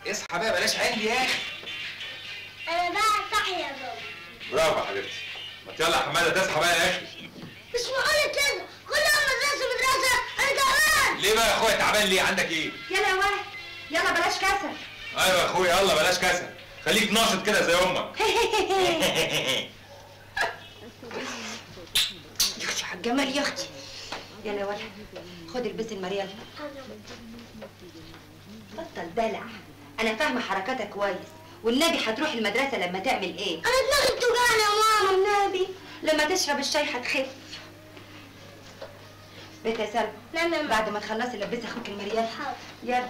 اصحى بقى بلاش عندي يا اخي انا بقى صاحي يا بابا برافو يا حبيبتي ما يلا يا حماده تصحى بقى يا اخي مش معقول كده كل يوم مدرسه مدرسه انا تعبان ليه بقى يا اخويا تعبان ليه عندك ايه يلا يا واد يلا بلاش كسل ايوه يا اخويا يلا بلاش كسل خليك ناشط كده زي امك يا اختي على الجمال يا اختي يلا يا ولد خد البس المريال بطل دلع انا فاهمه حركاتك كويس والنبي هتروح المدرسه لما تعمل ايه انا دماغي بتوجعني يا ماما والنبي لما تشرب الشاي هتخف بيت يا سلمى نعم يا ماما بعد ما تخلصي لبسي اخوك المريال حاضر يلا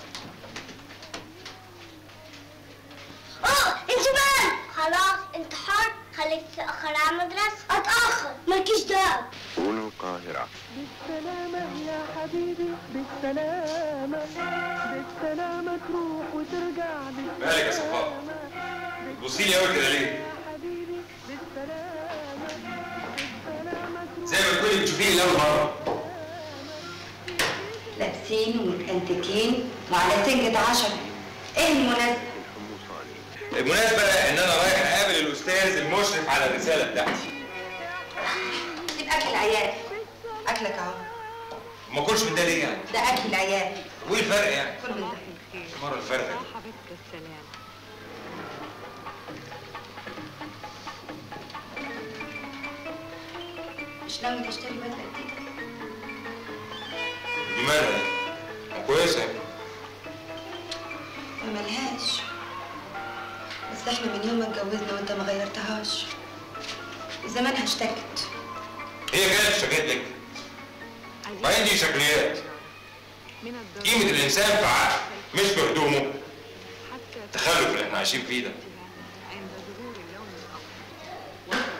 اه انت بقى خلاص انت حر خليك تتاخر على المدرسه اتاخر مالكيش دعوه كونوا القاهرة بالسلامة يا حبيبي بالسلامة بالسلامة تروح وترجع مالك يا صفاء بتبصي لي قوي كده ليه يا حبيبي بالسلامة بالسلامة تروح زي ما تكوني بتشوفيني لاول مره لابسين ومتأنتكين وعلى سنجة عشرة ايه المناسبة؟ الحمصاني المناسبه ان انا رايح اقابل الاستاذ المشرف على الرساله بتاعتي سيب اكل العيال اكلك اهو ما اكلش من ده ليه يعني ده اكل العيال وايه الفرق يعني كل من ده المره الفارغه دي حبيبتي السلام مش ناوي تشتري بدلة جديدة دي مالها دي ما كويسه يعني. ما ملهاش بس احنا من يوم ما اتجوزنا وانت ما غيرتهاش زمانها اشتكت هي كانت اشتكت لك وبعدين دي شكليات من الضرورة قيمه الانسان في عقله مش في هدومه حتى التخلف اللي احنا عايشين فيه ده عند ظهور اللون الأخضر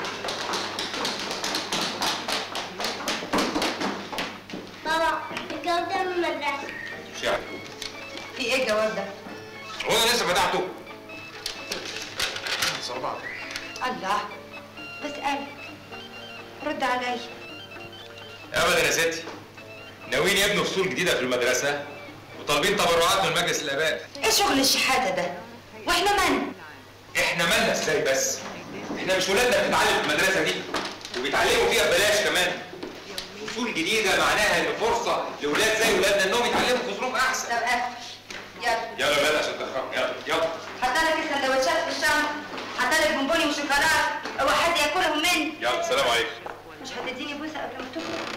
بابا الجواب ده من المدرسه مش يعني في ايه الجواب ده؟ هو انا لسه فتحته صربعت الله بسألك رد عليا ابدا يا ستي ناويين يبنوا فصول جديده في المدرسه وطالبين تبرعات من مجلس الاباء ايه شغل الشحاتة ده؟ واحنا من؟ احنا مالنا ازاي بس احنا مش ولادنا بتتعلم في المدرسه دي وبيتعلموا فيها ببلاش كمان فصول جديده معناها ان فرصه لاولاد زي ولادنا انهم يتعلموا في ظروف احسن طب قفل يلا يلا يا ولاد عشان تخرجوا يلا يلا حطلك السندوتشات في الشنطة حطلك بونبوني وشوكولاتة اوعى حد ياكلهم مني يلا سلام عليكم مش هتديني بوسة قبل ما تخرج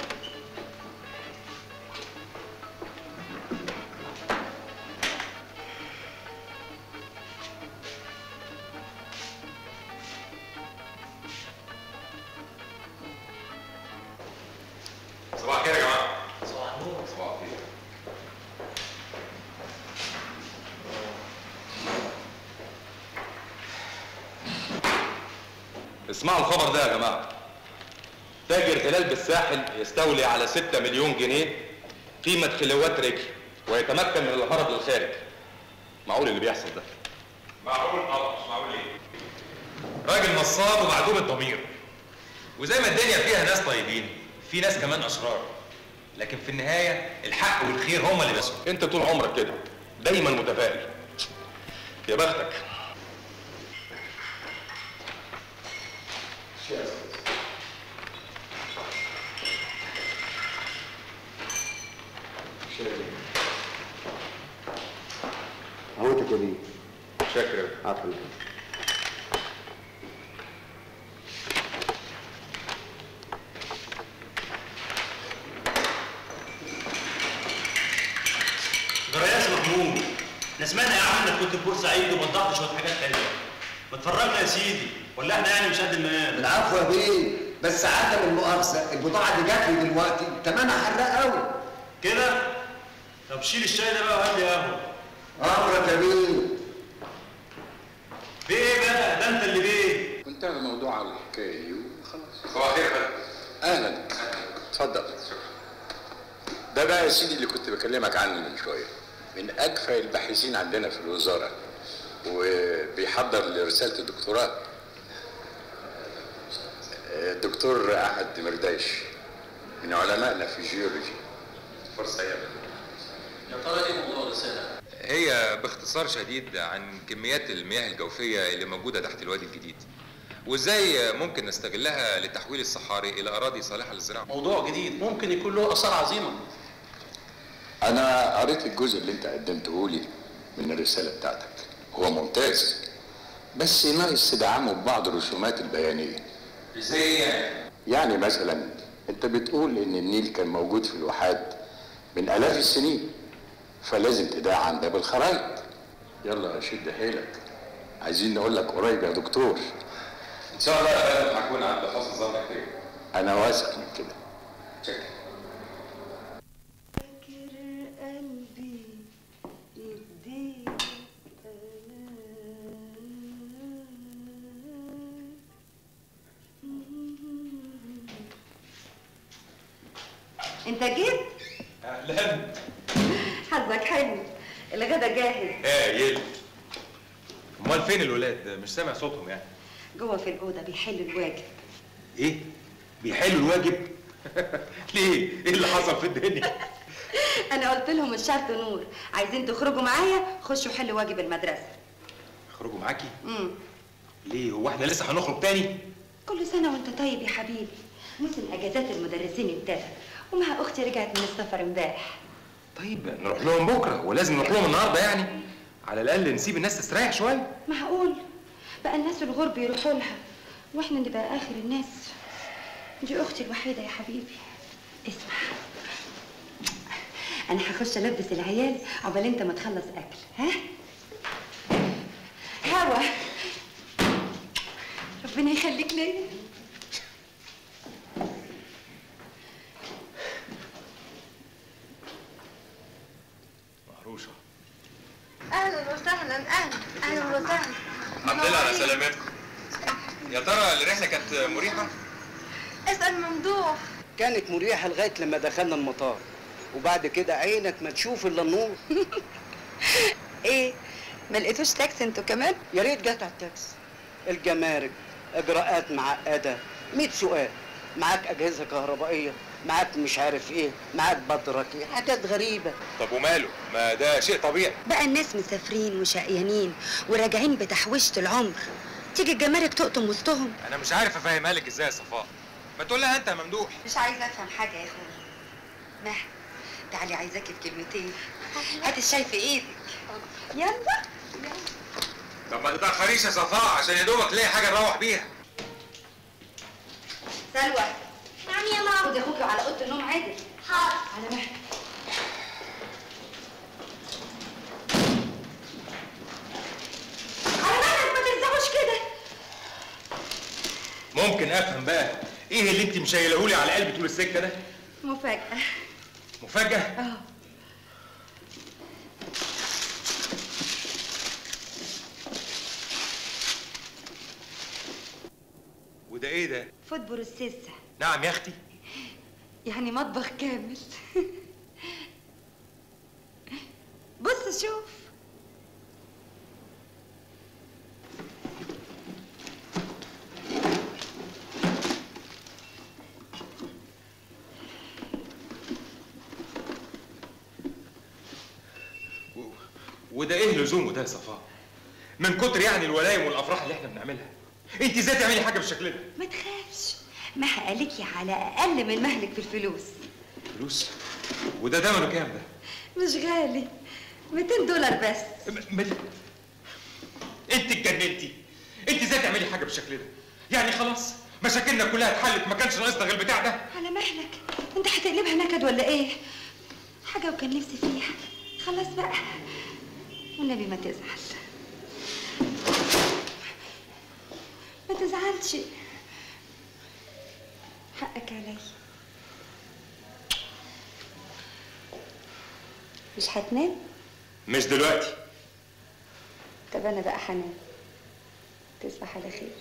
صباح الخير يا جماعه صباح النور صباح الخير اسمعوا الخبر ده يا جماعة تاجر هلال بالساحل يستولي على 6 مليون جنيه قيمة خلوات رجل ويتمكن من الهرب للخارج معقول اللي بيحصل ده معقول اه مش معقول ايه راجل نصاب ومعدوم الضمير وزي ما الدنيا فيها ناس طيبين في ناس كمان اشرار لكن في النهايه الحق والخير هما اللي بيسوا انت طول عمرك كده دايما متفائل يا بختك قهوتك يا بيه شاكر عفوا جرياس محمود احنا سمعنا يا عم انك كنت في بورسعيد ووضحت شويه حاجات حلوه ما تفرجنا يا سيدي ولا احنا يعني مش قد المقام العفو يا بيه بس عدم المؤاخذه البضاعه اللي جات لي دلوقتي تمنها حراق قوي كده طب شيل الشاي ده بقى وهات لي قهوه امرك يا بيه بايه بقى ده انت اللي بيه انتهى الموضوع على الحكاية دي وخلاص صباح الخير يا فندم اهلا اتفضل ده بقى يا سيدي اللي كنت بكلمك عنه من شويه من اكفأ الباحثين عندنا في الوزاره وبيحضر لرساله الدكتوراه الدكتور احمد مرداش من علمائنا في الجيولوجي فرصه يا يا ترى ايه موضوع الرساله؟ هي باختصار شديد عن كميات المياه الجوفية اللي موجودة تحت الوادي الجديد وازاي ممكن نستغلها لتحويل الصحاري الى اراضي صالحة للزراعة موضوع جديد ممكن يكون له اثار عظيمه انا قريت الجزء اللي انت قدمته لي من الرساله بتاعتك هو ممتاز بس ناقص تدعمه ببعض الرسومات البيانيه ازاي يعني؟ يعني مثلا انت بتقول ان النيل كان موجود في الواحات من الاف السنين فلازم تدعم ده بالخرايط يلا شد حيلك عايزين نقول لك قريب يا دكتور ان شاء الله يا فندم هكون عند حسن ظنك فيا انا واثق من كده شكرا قلبي يديك انت جيت اهلا حظك حلو الغدا جاهز هايل امال فين الولاد مش سامع صوتهم يعني جوه في الاوضه بيحلوا الواجب ايه بيحلوا الواجب ليه ايه اللي حصل في الدنيا انا قلت لهم الشرط نور عايزين تخرجوا معايا خشوا حلوا واجب المدرسه خرجوا معاكي امم ليه هو احنا لسه هنخرج تاني كل سنه وانت طيب يا حبيبي موسم اجازات المدرسين ابتدى ومع اختي رجعت من السفر امبارح طيب نروح لهم بكره ولازم نروح لهم النهارده يعني على الاقل نسيب الناس تستريح شويه معقول بقى الناس الغرب يروحوا لها واحنا نبقى اخر الناس دي اختي الوحيده يا حبيبي اسمع انا هخش البس العيال عقبال انت ما تخلص اكل ها هوا ربنا يخليك ليا مهروشه اهلا وسهلا اهلا اهلا وسهلا الحمد لله على سلامتكم يا ترى الرحله كانت مريحه اسال ممدوح كانت مريحة لغاية لما دخلنا المطار وبعد كده عينك ما تشوف الا النور ايه ما لقيتوش تاكسي انتوا كمان يا ريت جت على التاكسي الجمارك اجراءات معقدة 100 سؤال معاك اجهزة كهربائية معاك مش عارف ايه معاك بدركي حاجات غريبة طب وماله ما ده شيء طبيعي بقى الناس مسافرين وشقيانين وراجعين بتحويشة العمر تيجي الجمارك تقطم وسطهم انا مش عارف افهمها لك ازاي يا صفاء ما تقول لها انت يا ممدوح مش عايزه افهم حاجه يا اخويا مهد تعالي عايزاكي في كلمتين هات الشاي في ايدك يلا طب ما تتاخريش يا صفاء عشان يا دوبك تلاقي حاجه نروح بيها سلوى نعم يا ماما خدي اخوكي على اوضه النوم عادل حاضر على مهد على مهلك ما تلزقوش كده ممكن افهم بقى ايه اللي انت مشيلهولي على قلبي طول السكه ده مفاجأة مفاجاه اه وده ايه ده فوت بروسيسا نعم يا اختي يعني مطبخ كامل بص شوف و- وده ايه لزومه ده يا صفاء من كتر يعني الولايم والافراح اللي احنا بنعملها انت ازاي تعملي حاجه بالشكل ده ما تخافش مها قالت لي على اقل من مهلك في الفلوس فلوس وده ثمنه كام ده مش غالي 200 دولار بس م- م- انت اتجننتي انت ازاي تعملي حاجه بالشكل ده يعني خلاص مشاكلنا كلها اتحلت ما كانش ناقصنا غير البتاع ده على مهلك انت هتقلبها نكد ولا ايه حاجه وكان نفسي فيها خلاص بقى والنبي ما تزعل ما تزعلش حقك علي مش هتنام مش دلوقتي طب انا بقى هنام تصبح على خير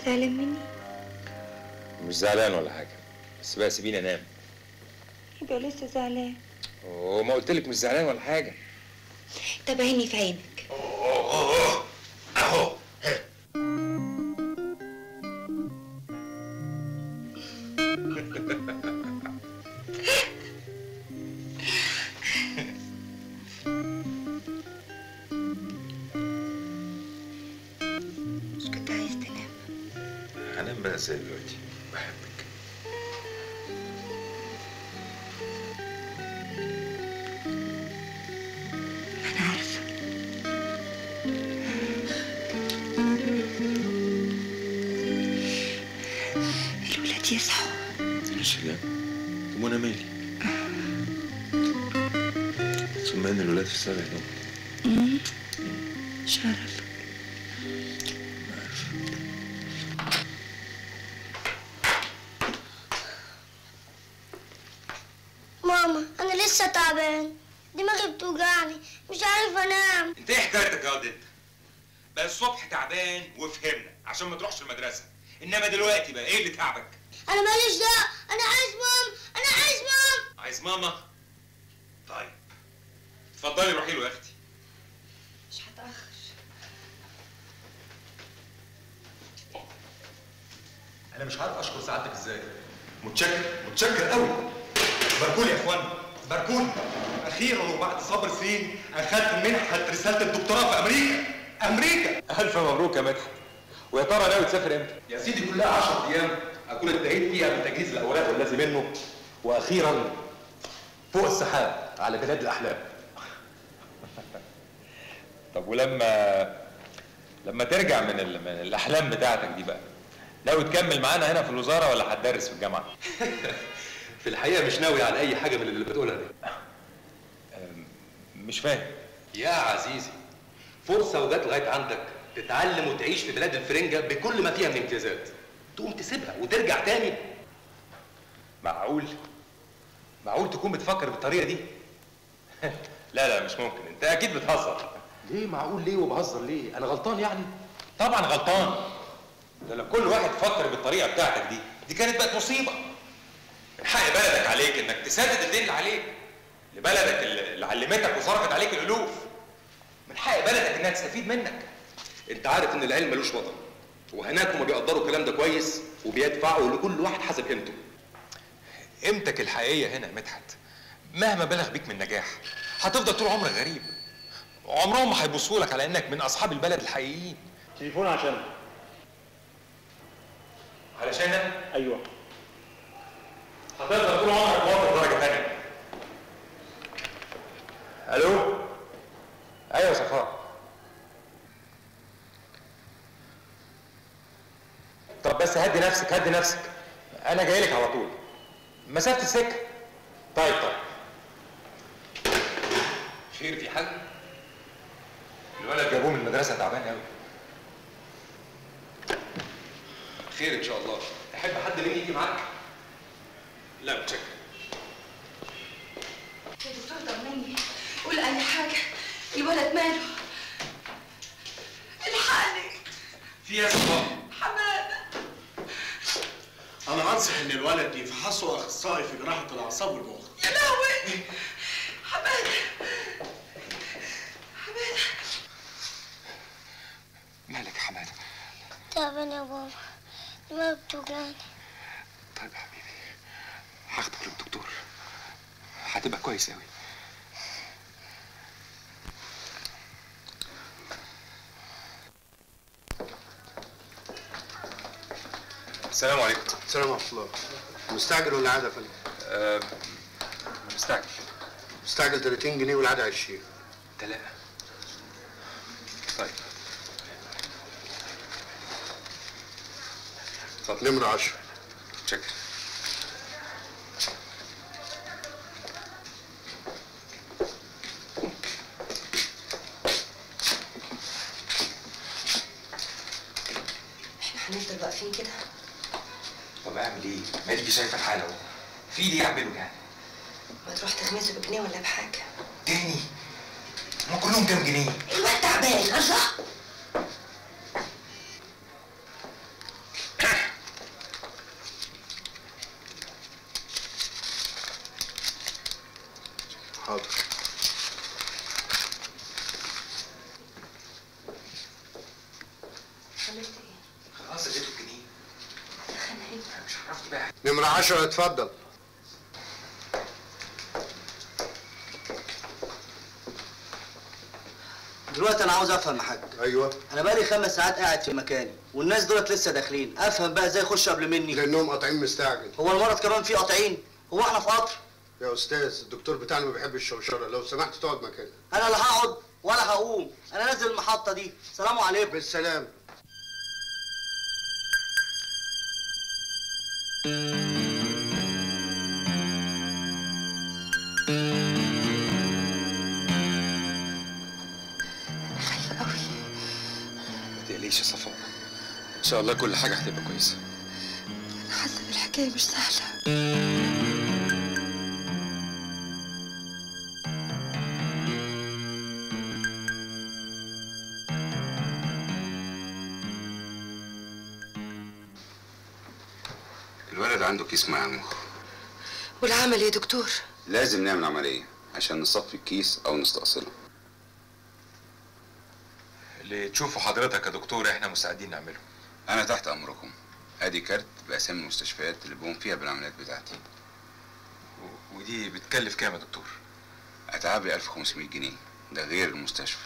زعلان مني مش زعلان ولا حاجه بس بقى سيبيني انام يبقى لسه زعلان وما قلت لك مش زعلان ولا حاجه طب عيني في عينك اهو مش كنت عايز تنام هنام بقى ازاي دلوقتي بحبك انا عارفه الولاد يصحوا مش لا طب وانا مالي ثم ان الولاد في السابع يوم شرف ماما انا لسه تعبان دماغي بتوجعني مش عارف انام انت ايه حكايتك يا واد انت بقى الصبح تعبان وفهمنا عشان ما تروحش المدرسه انما دلوقتي بقى ايه اللي تعبك انا ماليش دعوه انا عايز مام انا عايز مام عايز ماما طيب اتفضلي روحي له يا اختي مش هتاخر انا مش عارف اشكر سعادتك ازاي متشكر متشكر قوي باركولي يا اخوان باركولي اخيرا وبعد صبر سنين اخدت منحه رساله الدكتوراه في امريكا امريكا الف مبروك يا مدحت ويا ترى ناوي تسافر امتى يا سيدي كلها 10 ايام اكون انتهيت فيها من تجهيز الاوراق والذي منه واخيرا فوق السحاب على بلاد الاحلام طب ولما لما ترجع من, ال... من الاحلام بتاعتك دي بقى ناوي تكمل معانا هنا في الوزاره ولا هتدرس في الجامعه في الحقيقه مش ناوي على اي حاجه من اللي بتقولها دي مش فاهم يا عزيزي فرصه وجات لغايه عندك تتعلم وتعيش في بلاد الفرنجه بكل ما فيها من امتيازات تقوم تسيبها وترجع تاني معقول معقول تكون بتفكر بالطريقه دي لا لا مش ممكن انت اكيد بتهزر ليه معقول ليه وبهزر ليه انا غلطان يعني طبعا غلطان ده لو كل واحد فكر بالطريقه بتاعتك دي دي كانت بقت مصيبه من حق بلدك عليك انك تسدد الدين اللي عليك لبلدك اللي اللي علمتك وصرفت عليك الالوف من حق بلدك انها تستفيد منك انت عارف ان العلم ملوش وطن وهناك هما بيقدروا الكلام ده كويس وبيدفعوا لكل واحد حسب قيمته قيمتك الحقيقيه هنا يا مدحت مهما بلغ بيك من نجاح هتفضل طول عمرك غريب عمرهم ما هيبصوا لك على انك من اصحاب البلد الحقيقيين تليفون عشان علشان أنا ايوه هتفضل طول عمرك موظف درجه ثانيه الو ايوه يا صفاء طب بس هدي نفسك هدي نفسك انا جاي لك على طول مسافه السكه طيب طيب خير في حاجه الولد جابوه من المدرسه تعبان قوي خير ان شاء الله تحب حد مني يجي معاك لا متشكر يا دكتور طمني قول اي حاجه الولد ماله الحقني في يا صفاء حماده انا انصح ان الولد يفحصه اخصائي في جراحه الاعصاب والمخ يا لهوي حماده حماده مالك يا حماده تعبان يا بابا دماغي بتوجعني طيب يا حبيبي هاخدك للدكتور هتبقى كويس قوي السلام عليكم السلام ورحمه الله مستعجل ولا عاده يا فندم؟ أه مستعجل مستعجل 30 جنيه والعاده 20 تلاقى طيب اتفضل نمره 10 شكرا احنا هنفضل واقفين كده طب اعمل ايه؟ ما تيجي شايفه الحاله اهو في ايدي اعمله يعني ما تروح تغمسه بجنيه ولا بحاجه تاني ما كلهم كام جنيه الواد تعبان الله خلفت ايه؟ خلاص اديته الجنيه خلنا ايه؟ انا مش عرفت بقى نمرة 10 اتفضل دلوقتي انا عاوز افهم يا حاج ايوه انا بقالي خمس ساعات قاعد في مكاني والناس دولت لسه داخلين افهم بقى ازاي يخشوا قبل مني لانهم قاطعين مستعجل هو المرض كمان فيه قاطعين هو احنا في قطر يا استاذ الدكتور بتاعنا ما بيحبش الشوشره لو سمحت تقعد مكانك انا لا هقعد ولا هقوم انا نازل المحطه دي سلام عليكم بالسلام خايفة قوي ما تقلقيش يا صفاء ان شاء الله كل حاجه هتبقى كويسه انا حاسة ان الحكاية مش سهلة الولد عنده كيس مع المخ والعمل يا دكتور لازم نعمل عملية عشان نصفي الكيس أو نستأصله اللي تشوفه حضرتك يا دكتور احنا مستعدين نعمله أنا تحت أمركم أدي كارت بأسامي المستشفيات اللي بقوم فيها بالعمليات بتاعتي و- ودي بتكلف كام يا دكتور أتعابي 1500 جنيه ده غير المستشفى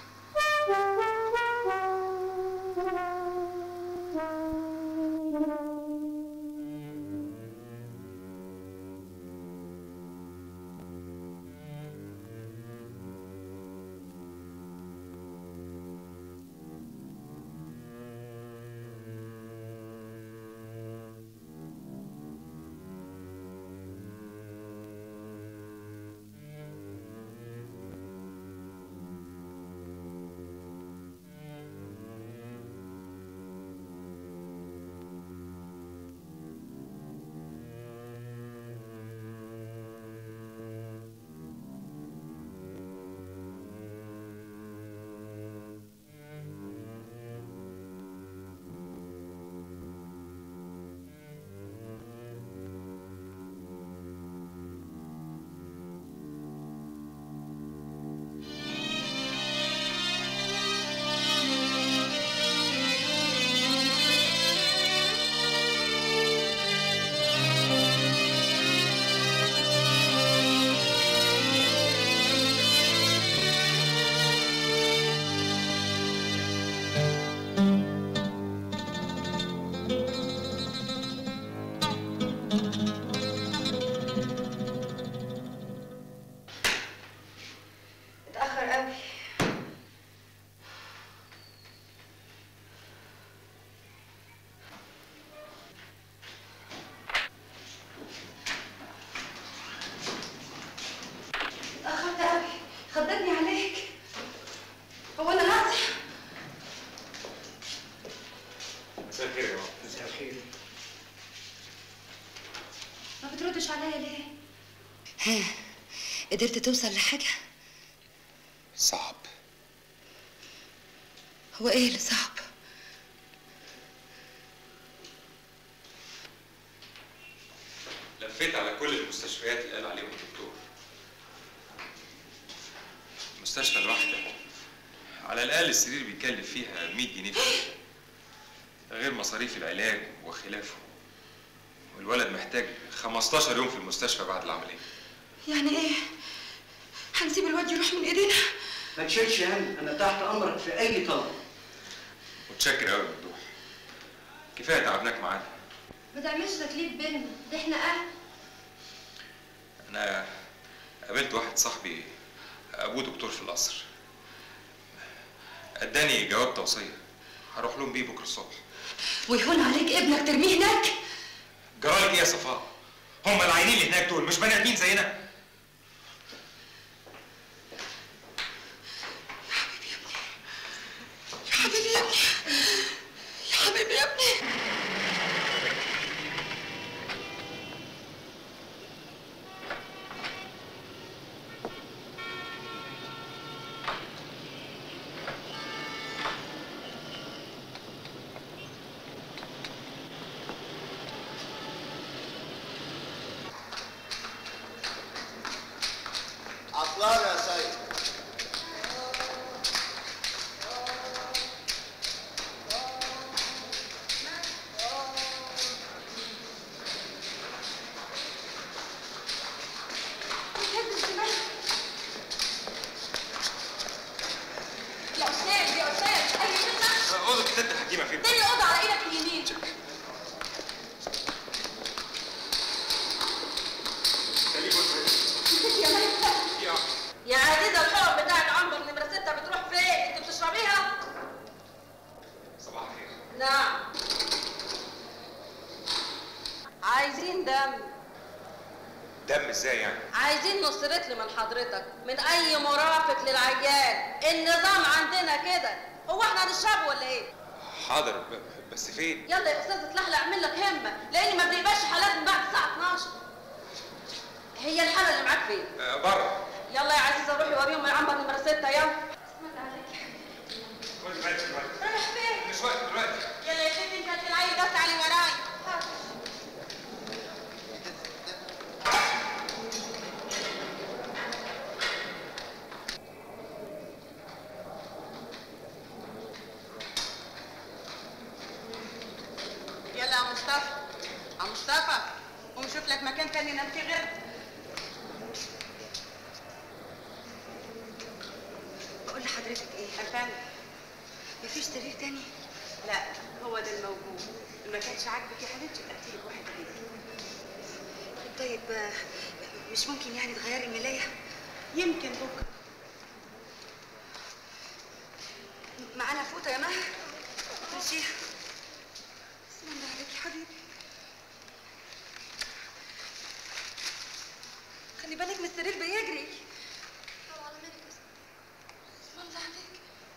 اتأخر قوي اتأخرت قوي خضتني عليك هو أنا ناقصة مساء الخير يا جماعه مساء الخير ما بتردش عليا ليه؟ ها قدرت توصل لحاجة؟ صعب هو ايه اللي صعب؟ لفيت على كل المستشفيات اللي قال عليهم الدكتور المستشفى الواحدة على الأقل السرير بيكلف فيها 100 جنيه في اليوم. ده غير مصاريف العلاج وخلافه والولد محتاج 15 يوم في المستشفى بعد العملية يعني ايه؟ هنسيب الواد يروح من ايدينا؟ ما تشيلش هم انا تحت امرك في اي طلب متشكر قوي ممدوح كفاية تعبناك معانا ما تعملش تكليف بينا ده احنا اهل أنا قابلت واحد صاحبي أبوه دكتور في القصر اداني جواب توصية هروح لهم بيه بكرة الصبح ويهون عليك ابنك ترميه هناك جرالك ايه يا صفاء؟ هم العينين اللي هناك دول مش بني ادمين زينا؟ يا حبيبي يا ابني يا حبيبي يا ابني عطلان يا سيد الست الحكيمه فين تاني اوضه على ايدك اليمين يا ملكة يا عزيزة الحقن بتاعت عنبر نمرة ستة بتروح فين؟ انت بتشربيها؟ صباح الخير نعم عايزين دم دم ازاي يعني عايزين نص رتل من حضرتك من اي مرافق للعيان النظام عندنا كده هو احنا هنشربه ولا ايه حاضر ب- بس فين يلا يا استاذ اتلحلق اعمل لك همه لاني ما بنقبلش حالات من بعد الساعه 12 هي الحاله اللي معاك فين آه بره يلا يا عزيزه روحي وريهم العنبر نمره 6 يلا دلوقتي دلوقتي رايح فين مش وقت دلوقتي يلا يا ستي انت هتلعبي بس علي وراي يلا يا مصطفى يا مصطفى قوم شوف لك مكان تاني نام فيه غير بقول لحضرتك ايه الفن مفيش سرير تاني لا هو ده الموجود ما كانش عاجبك يا حبيبتي تأتي لك واحد غيره طيب آه، مش ممكن يعني تغيري الملايه يمكن بكره معانا فوطه يا مها ماشي بسم الله عليك يا حبيبي خلي بالك من السرير بيجري بسم الله عليك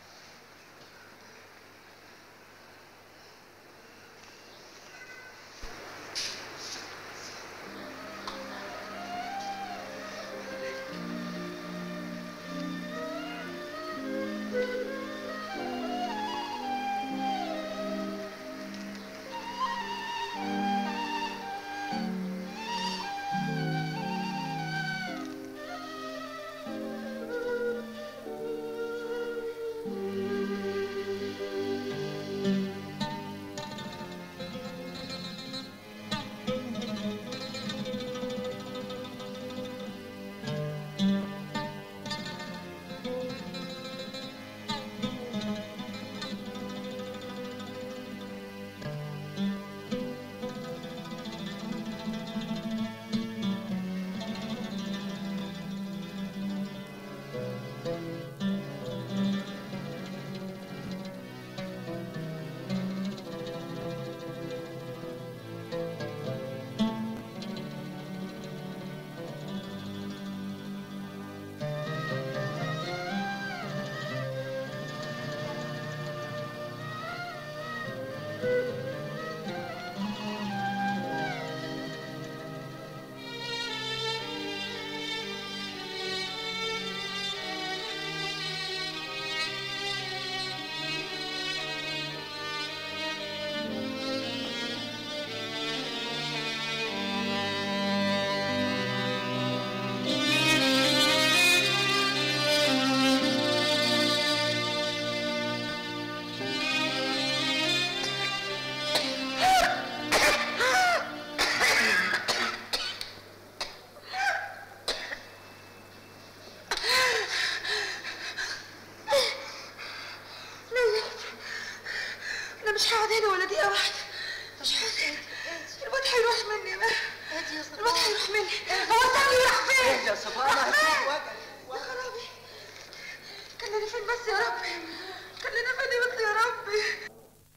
انا مش هقعد هنا ولا دقيقه واحده مش هقعد الواد هيروح مني يا مها الواد هيروح مني هو سامي راح فين اهدى يا صفاء انا راح هسيب فين وجعك يا خرابي خليني فين بس يا ربي خليني فين بس يا ربي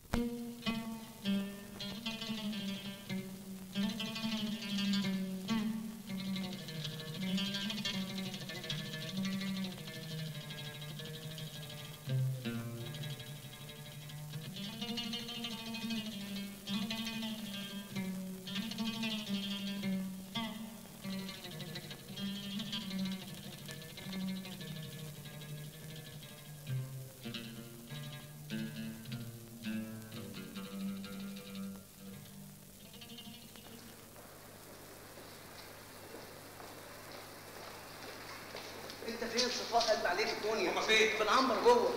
انت فين صفاء قلب عليك الدنيا هما فين؟ في العنبر جوه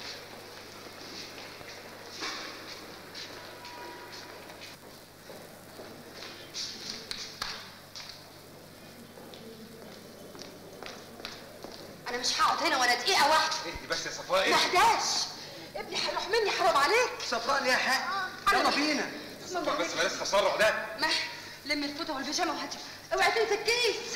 انا مش هقعد هنا ولا دقيقه واحده اهدي بس يا صفاء ما اهدي اهداش ابني هيروح مني حرام عليك صفاء ليها حق يلا بينا صفاء بس بلاش تسرع ده ما لمي الفوطه والبيجامه وهاتي اوعي تنسى الكيس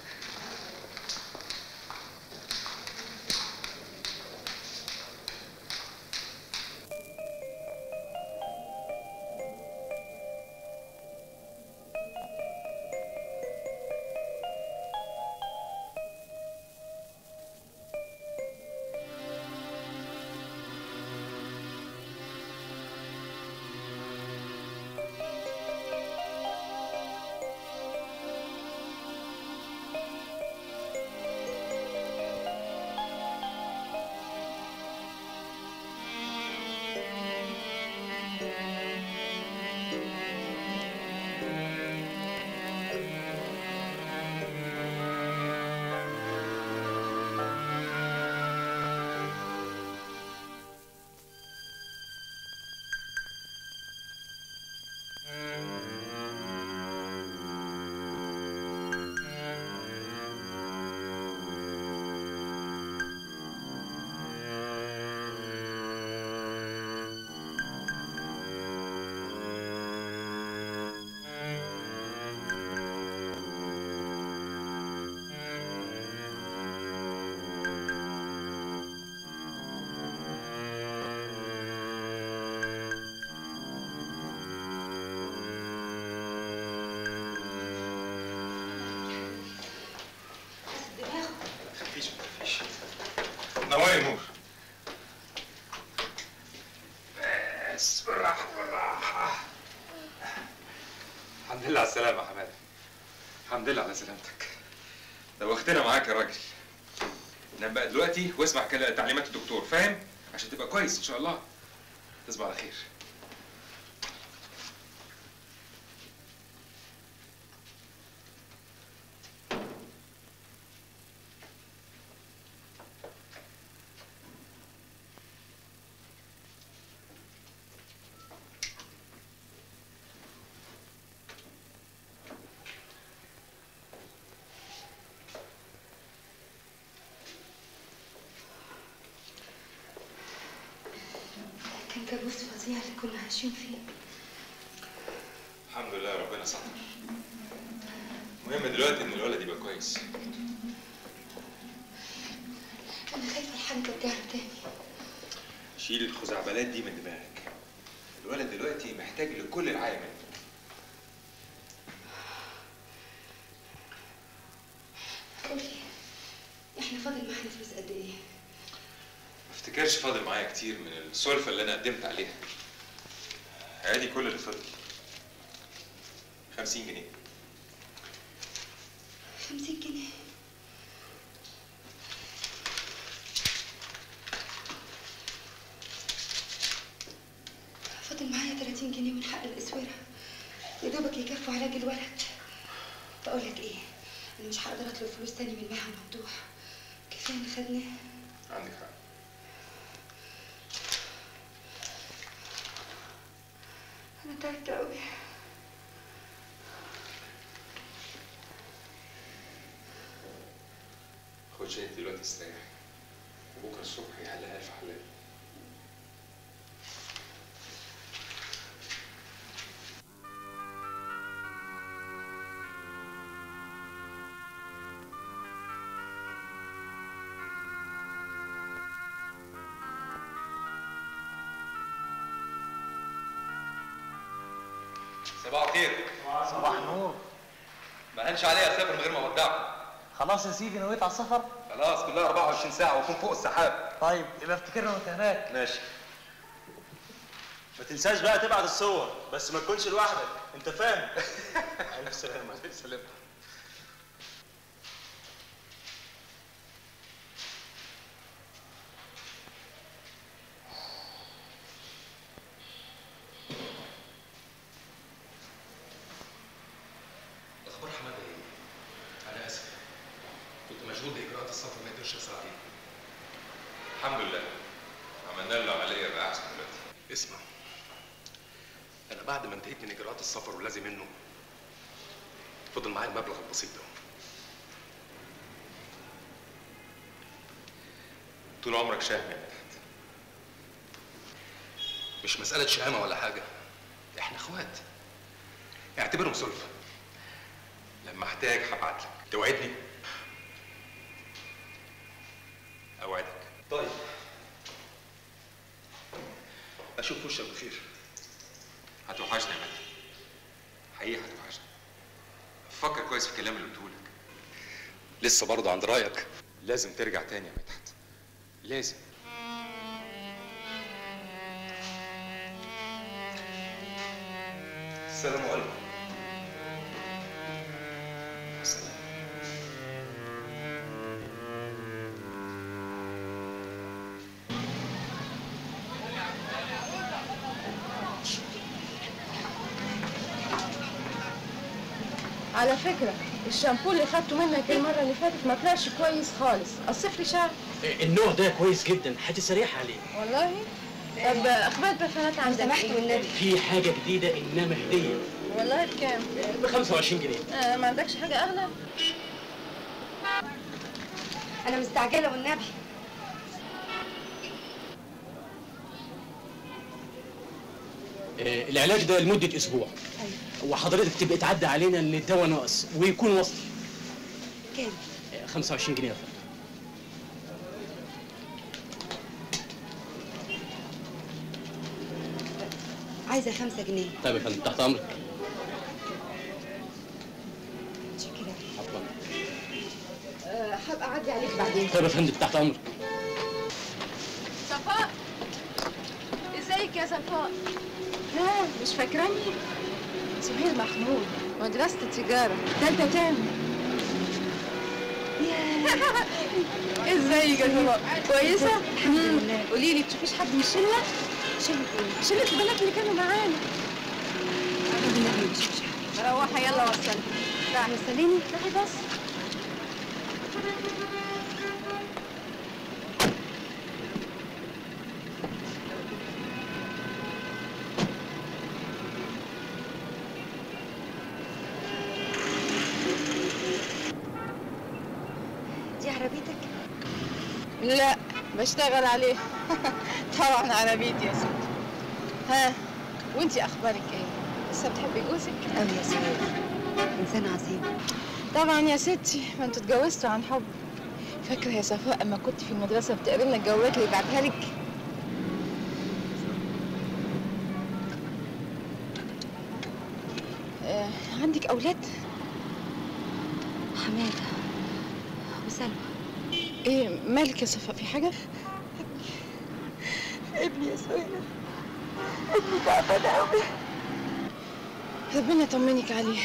مفيش مفيش نواري نور بس بالراحة بالراحة الحمد لله على السلامة يا حمادة الحمد لله على سلامتك دوختنا معاك يا راجل نام بقى دلوقتي واسمع كلا- تعليمات الدكتور فاهم عشان تبقى كويس ان شاء الله تصبح على خير كان كابوس فظيع اللي كنا عايشين فيه الحمد لله ربنا ستر المهم دلوقتي ان الولد يبقى كويس انا خايفه الحاجه ترجع له تاني شيل الخزعبلات دي من دماغك الولد دلوقتي محتاج لكل العالم منك قولي احنا فاضل معانا فلوس قد ايه ما افتكرش فاضل معايا كتير من السلفة اللي انا قدمت عليها ادي كل اللي فاضل 50 جنيه 50 جنيه فاضل معايا 30 جنيه من حق الاسوره يا دوبك يكفوا علاج الولد بقول لك ايه انا مش هقدر اطلب فلوس تاني من معهد مفتوح كفايه اللي خدناه عندك حق انا تعبت قوي خد شاي دلوقتي استريح وبكره الصبح يحلها الف حلال صباح الخير صباح النور ما هنش عليا اسافر من غير ما اودعكم خلاص يا سيدي نويت على السفر خلاص كلها 24 ساعه واكون فوق السحاب طيب يبقى افتكرنا وانت هناك ماشي ما تنساش بقى تبعت الصور بس ما تكونش لوحدك انت فاهم الف سلامه الف سلامه اخبار حماده ايه؟ انا اسف كنت مشغول باجراءات السفر ما قدرتش اسال عليه الحمد لله عملنا له عمليه بقى احسن دلوقتي اسمع انا بعد ما انتهيت من اجراءات السفر واللازم منه فضل معايا المبلغ البسيط ده طول عمرك شهم يا مدحت مش مسألة شهامة ولا حاجة احنا اخوات اعتبرهم سلفة لما احتاج هبعت لك توعدني اوعدك طيب اشوف وشك بخير هتوحشني يا مدحت حقيقة هتوحشني فكر كويس في الكلام اللي قلته لك لسه برضه عند رايك لازم ترجع تاني يا مدحت لازم السلام عليكم على فكرة الشامبو اللي خدته منك المرة اللي فاتت ما طلعش كويس خالص قصف لي شعر النوع ده كويس جدا هتستريح عليه والله طب اخبار البرفانات عندك سمحت إيه؟ والنبي. في حاجه جديده انما هديه والله بكام؟ ب 25 جنيه آه ما عندكش حاجة أغلى؟ انا مستعجله والنبي آه، العلاج ده لمده اسبوع وحضرتك تبقى تعدي علينا ان الدواء ناقص ويكون وصل كام آه، 25 جنيه يا فندم عايزه خمسة جنيه طيب يا فندم تحت امرك شكرا عفوا آه، هبقى أعدي عليك بعدين طيب يا فندم تحت امرك صفاء ازيك يا صفاء؟ لا مش فاكراني؟ سهير محمود مدرسة التجارة تالتة تاني ازيك يا صفاء؟ كويسة؟ الحمد لله. قولي لي بتشوفيش حد من الشلة؟ شلت ايه شلة البنات اللي كانوا معانا طب النبي مش مش عارفة. روحي يلا وصلي تعالي وصليني تعالي بس دي عربيتك لا بشتغل عليه طبعا على بيتي يا ستي ها وانتي اخبارك ايه لسه بتحبي جوزك قوي يا سهير انسان عظيم طبعا يا ستي ما انتوا اتجوزتوا عن حب فاكره يا صفاء اما كنت في المدرسه بتقري لنا الجوابات اللي بعتها لك آه، عندك اولاد حماده وسلمى ايه مالك يا صفاء في حاجه ابني يا سهير ابني تعبان قوي ربنا يطمنك عليه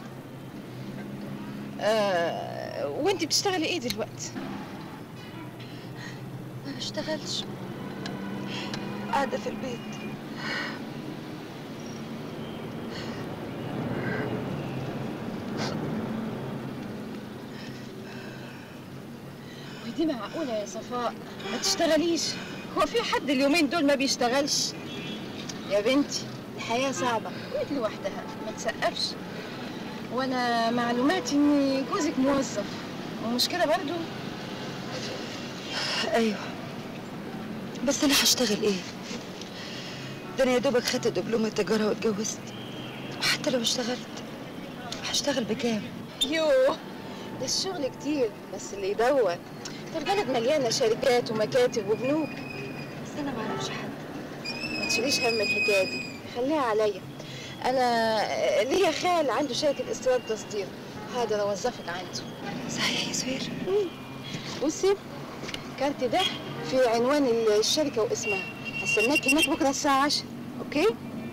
آه وانت بتشتغلي ايه دلوقتي ما بشتغلش قاعده في البيت ودي معقولة يا صفاء ما تشتغليش هو في حد اليومين دول ما بيشتغلش يا بنتي الحياة صعبة وانت لوحدها ما تسقفش وانا معلوماتي ان جوزك موظف ومش كده برضو ايوه بس انا هشتغل ايه ده انا يا دوبك خدت دبلوم التجاره واتجوزت وحتى لو اشتغلت هشتغل بكام يوه ده الشغل كتير بس اللي يدور ده البلد مليانة شركات ومكاتب وبنوك بس انا ما اعرفش حد ما تشيليش هم الحكاية دي خليها عليا انا ليا خال عنده شركة استيراد تصدير هقدر اوظفك عنده صحيح يا سهير بصي الكارت ده في عنوان الشركة واسمها هستناك هناك بكرة الساعة 10 اوكي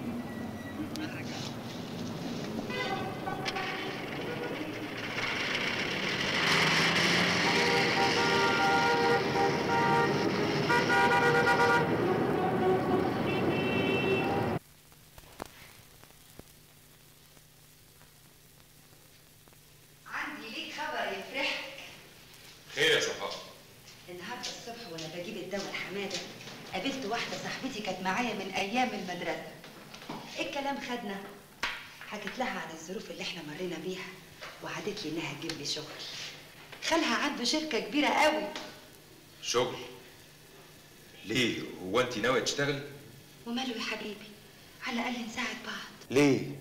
عندي ليك خبر يفرحك خير يا صفاء النهارده الصبح وانا بجيب الدواء لحماده قابلت واحده صاحبتي كانت معايا من ايام المدرسه الكلام خدنا حكيت لها عن الظروف اللي احنا مرينا بيها وعدت لي انها تجيب لي شغل خالها عنده شركه كبيره قوي شغل ليه هو انت ناويه تشتغلي وماله يا حبيبي على الاقل نساعد بعض ليه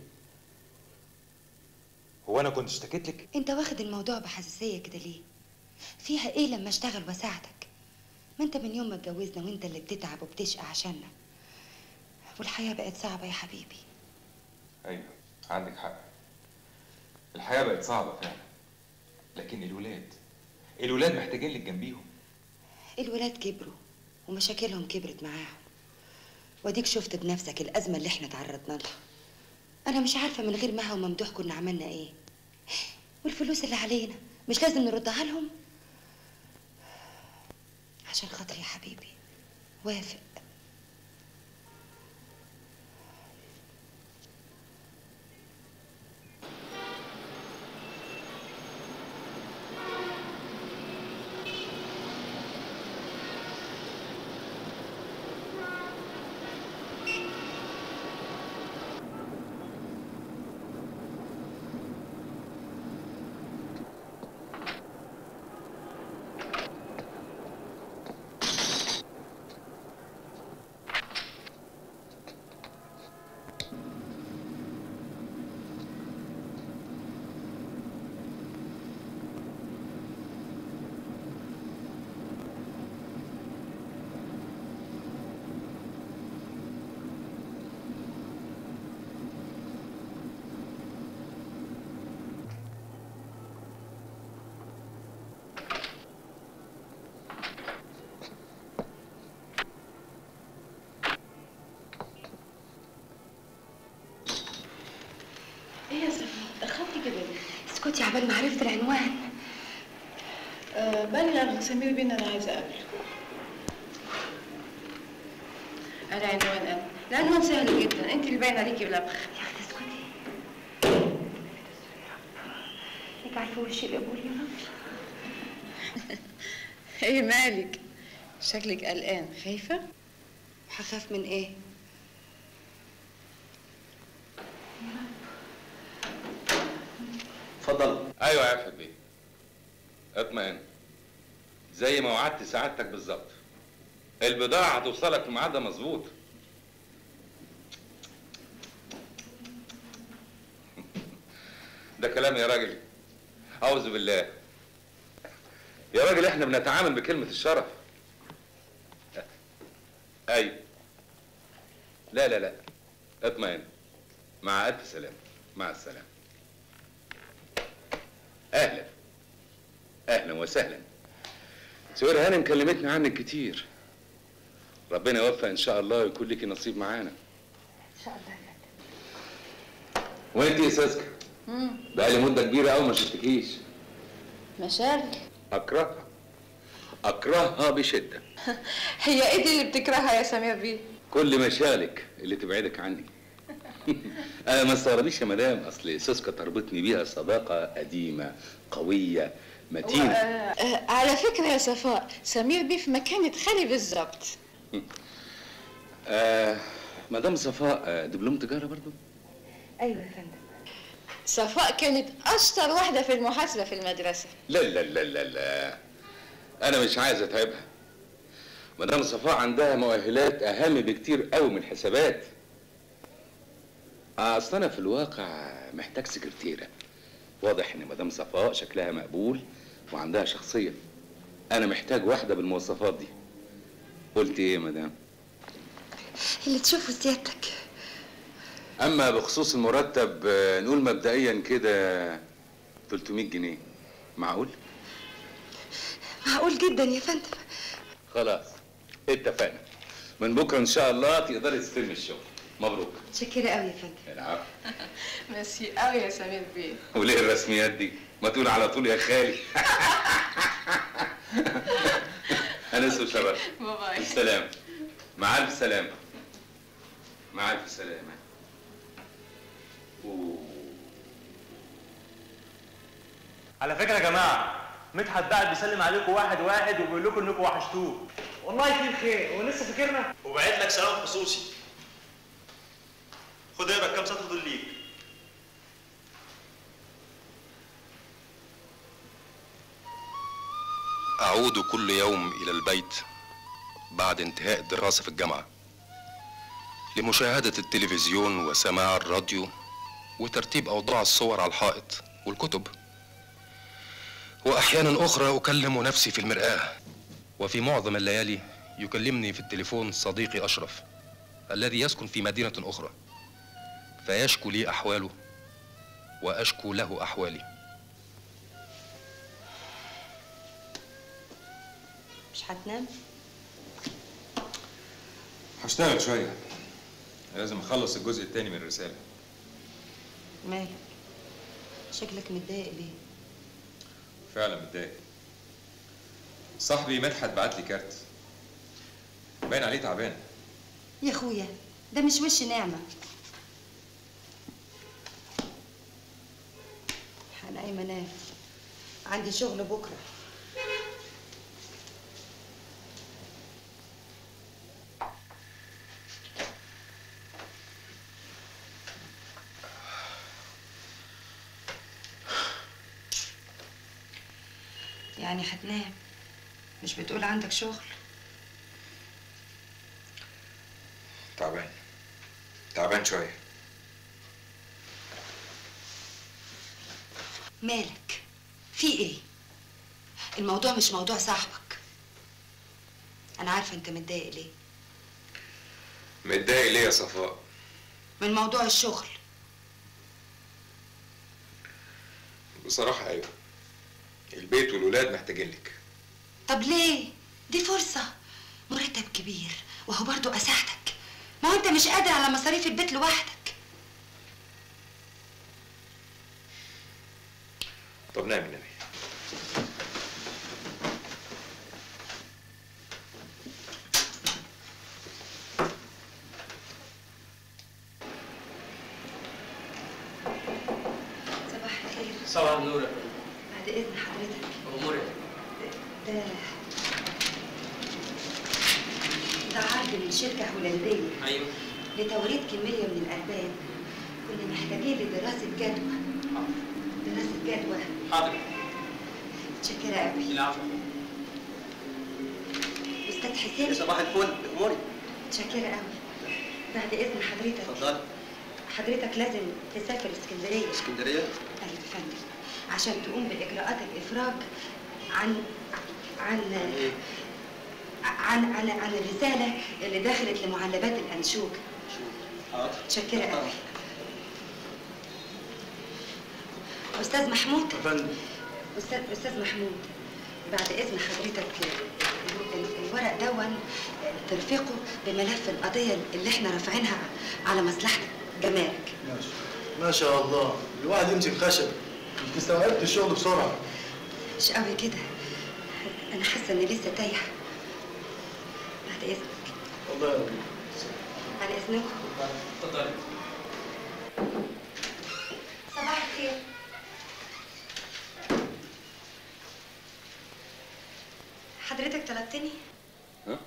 هو انا كنت اشتكيت لك انت واخد الموضوع بحساسيه كده ليه فيها ايه لما اشتغل واساعدك ما انت من يوم ما اتجوزنا وانت اللي بتتعب وبتشقى عشاننا والحياه بقت صعبه يا حبيبي ايوه عندك حق الحياه بقت صعبه فعلا لكن الولاد الولاد محتاجين لك جنبيهم الولاد كبروا ومشاكلهم كبرت معاهم واديك شفت بنفسك الازمه اللي احنا تعرضنا لها انا مش عارفه من غير مها وممدوح كنا عملنا ايه والفلوس اللي علينا مش لازم نردها لهم عشان خاطري يا حبيبي وافق ايه يا سفينة اتأخرتي كده ليه؟ اسكتي عبال ما عرفت العنوان آه بلغ سمير بينا انا عايزه اقابله العنوان انا العنوان سهل جدا انت اللي باين عليكي بلبخ يا اختي اسكتي اجعل في وشي القبول يا رب ايه مالك شكلك قلقان خايفه هخاف من ايه اتفضل ايوه يا عفت بيه اطمئن زي ما وعدت سعادتك بالظبط البضاعة هتوصلك في ميعادها مظبوط ده كلام يا راجل أعوذ بالله يا راجل احنا بنتعامل بكلمة الشرف ايوه لا لا لا اطمئن مع ألف سلامة مع السلامة اهلا اهلا وسهلا سوير هانم كلمتني عنك كتير ربنا يوفق ان شاء الله ويكون لك نصيب معانا ان شاء الله وانت يا ساسكا بقالي مده كبيره قوي ما شفتكيش مشاكل اكرهها اكرهها بشده هي ايه دي اللي بتكرهها يا سمير بيه كل مشالك اللي تبعدك عني انا ما استغربيش يا مدام اصل سوسكا تربطني بيها صداقه قديمه قويه متينه آه على فكره يا صفاء سمير بيه في مكانة خالي بالظبط آه مدام صفاء آه، دبلوم تجاره برضو ايوه يا فندم صفاء كانت اشطر واحده في المحاسبه في المدرسه لا لا لا لا لا انا مش عايز اتعبها مدام صفاء عندها مؤهلات اهم بكتير قوي من الحسابات آه، اصل انا في الواقع محتاج سكرتيره واضح ان مدام صفاء شكلها مقبول وعندها شخصيه انا محتاج واحده بالمواصفات دي قلت ايه يا مدام اللي تشوفه سيادتك اما بخصوص المرتب آه، نقول مبدئيا كده 300 جنيه معقول معقول جدا يا فندم خلاص اتفقنا من بكره ان شاء الله تقدري تستلمي الشغل مبروك متشكره قوي يا فندم العفو ميرسي قوي يا سمير بيه وليه الرسميات دي ما تقول على طول يا خالي انا اسمه شباب باي السلام مع الف سلامه مع الف سلامه أوه. على فكره يا جماعه مدحت بعد بيسلم عليكم واحد واحد وبيقول لكم انكم وحشتوه والله في الخير هو لسه فاكرنا وبعت لك سلام خصوصي خد اقرا كام سطر دول ليك أعود كل يوم إلى البيت بعد انتهاء الدراسة في الجامعة لمشاهدة التلفزيون وسماع الراديو وترتيب أوضاع الصور على الحائط والكتب وأحيانا أخرى أكلم نفسي في المرآة وفي معظم الليالي يكلمني في التليفون صديقي أشرف الذي يسكن في مدينة أخرى فيشكو لي أحواله وأشكو له أحوالي مش هتنام هشتغل شوية لازم أخلص الجزء التاني من الرسالة مالك شكلك متضايق ليه فعلا متضايق صاحبي مدحت بعت لي كارت باين عليه تعبان يا اخويا ده مش وش نعمة انا قايمة انام عندي شغل بكرة يعني هتنام مش بتقول عندك شغل تعبان تعبان شوية مالك في ايه الموضوع مش موضوع صاحبك انا عارفه انت متضايق ليه متضايق ليه يا صفاء؟ من موضوع الشغل بصراحة أيوه البيت والولاد محتاجين لك طب ليه دي فرصه مرتب كبير وهو برضو اساعدك ما هو انت مش قادر على مصاريف البيت لوحدك طب نام النبي صباح الخير صباح النور يا فندم بعد اذن حضرتك امورك ده ده عرض من شركه هولنديه ايوه لتوريد كميه من الالبان كنا محتاجين لدراسه جدوى دراسه جدوى حاضر متشكره قوي العفو استاذ حسين صباح الفل اموري متشكره قوي بعد اذن حضرتك اتفضلي حضرتك لازم تسافر اسكندريه اسكندريه ايوه يا فندم عشان تقوم باجراءات الافراج عن عن عن عن عن الرساله اللي دخلت لمعلبات الانشوج حاضر متشكره قوي استاذ محمود يا فندم استاذ استاذ محمود بعد اذن حضرتك ال- ال- الورق دون ترفقه بملف القضيه اللي احنا رافعينها على مصلحه جمارك ماشي ما شاء الله الواحد يمسك خشب انت استوعبت الشغل بسرعه مش قوي كده انا حاسه اني لسه تايهه بعد اذنك والله يا رب على اذنكم اتفضلي صباح الخير حضرتك طلبتني اه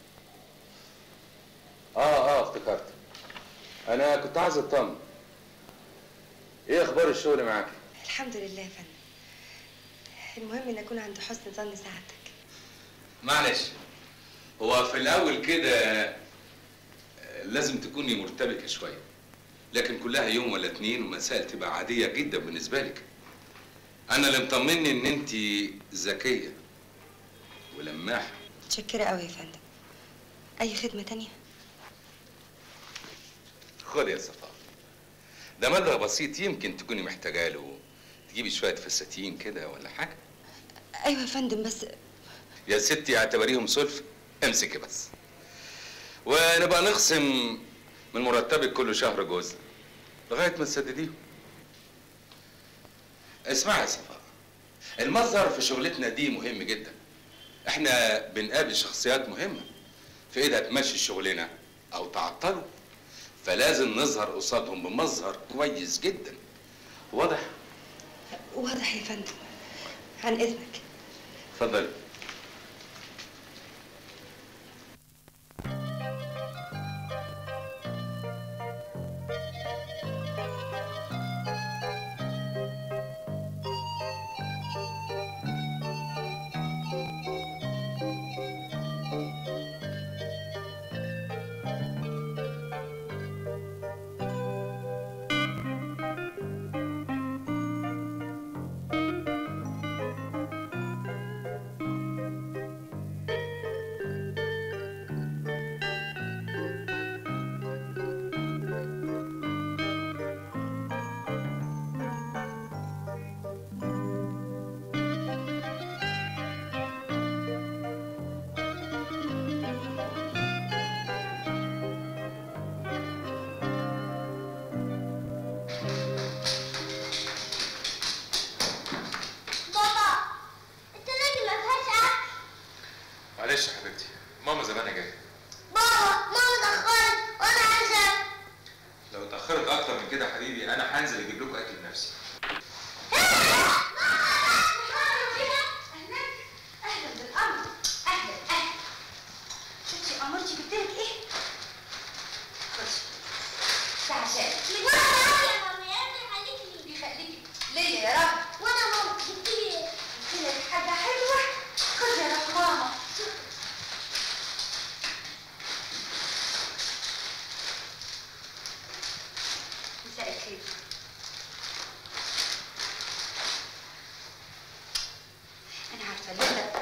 اه افتكرت انا كنت عايز اطمن ايه اخبار الشغل معاك الحمد لله يا فندم المهم ان اكون عند حسن ظن سعادتك معلش هو في الاول كده آه، لازم تكوني مرتبكه شويه لكن كلها يوم ولا اتنين ومسائل تبقى عاديه جدا بالنسبه لك انا اللي مطمني ان انت ذكيه ولماحه متشكره قوي يا فندم اي خدمه تانية خد يا صفاء ده مبلغ بسيط يمكن تكوني محتاجه له تجيبي شويه فساتين كده ولا حاجه ايوه يا فندم بس يا ستي اعتبريهم سلف امسكي بس ونبقى نخصم من مرتبك كل شهر جزء لغايه ما تسدديهم اسمعي يا صفاء المظهر في شغلتنا دي مهم جدا احنا بنقابل شخصيات مهمه في ايدها تمشي شغلنا او تعطله فلازم نظهر قصادهم بمظهر كويس جدا واضح واضح يا فندم عن اذنك اتفضلي اتاخرت اكتر من كده يا حبيبي انا هنزل اجيب لكم اكل بنفسي اهلا بالامر اهلا اهلا شفتي يا قمرتي جبت لك ايه؟ خدي ده عشانك بيخليكي ليا يا رب وانا ماما جبت لي ايه؟ جبت لك حاجه حلوه خدي يا رب ماما مساء الخير انا عارفه الليله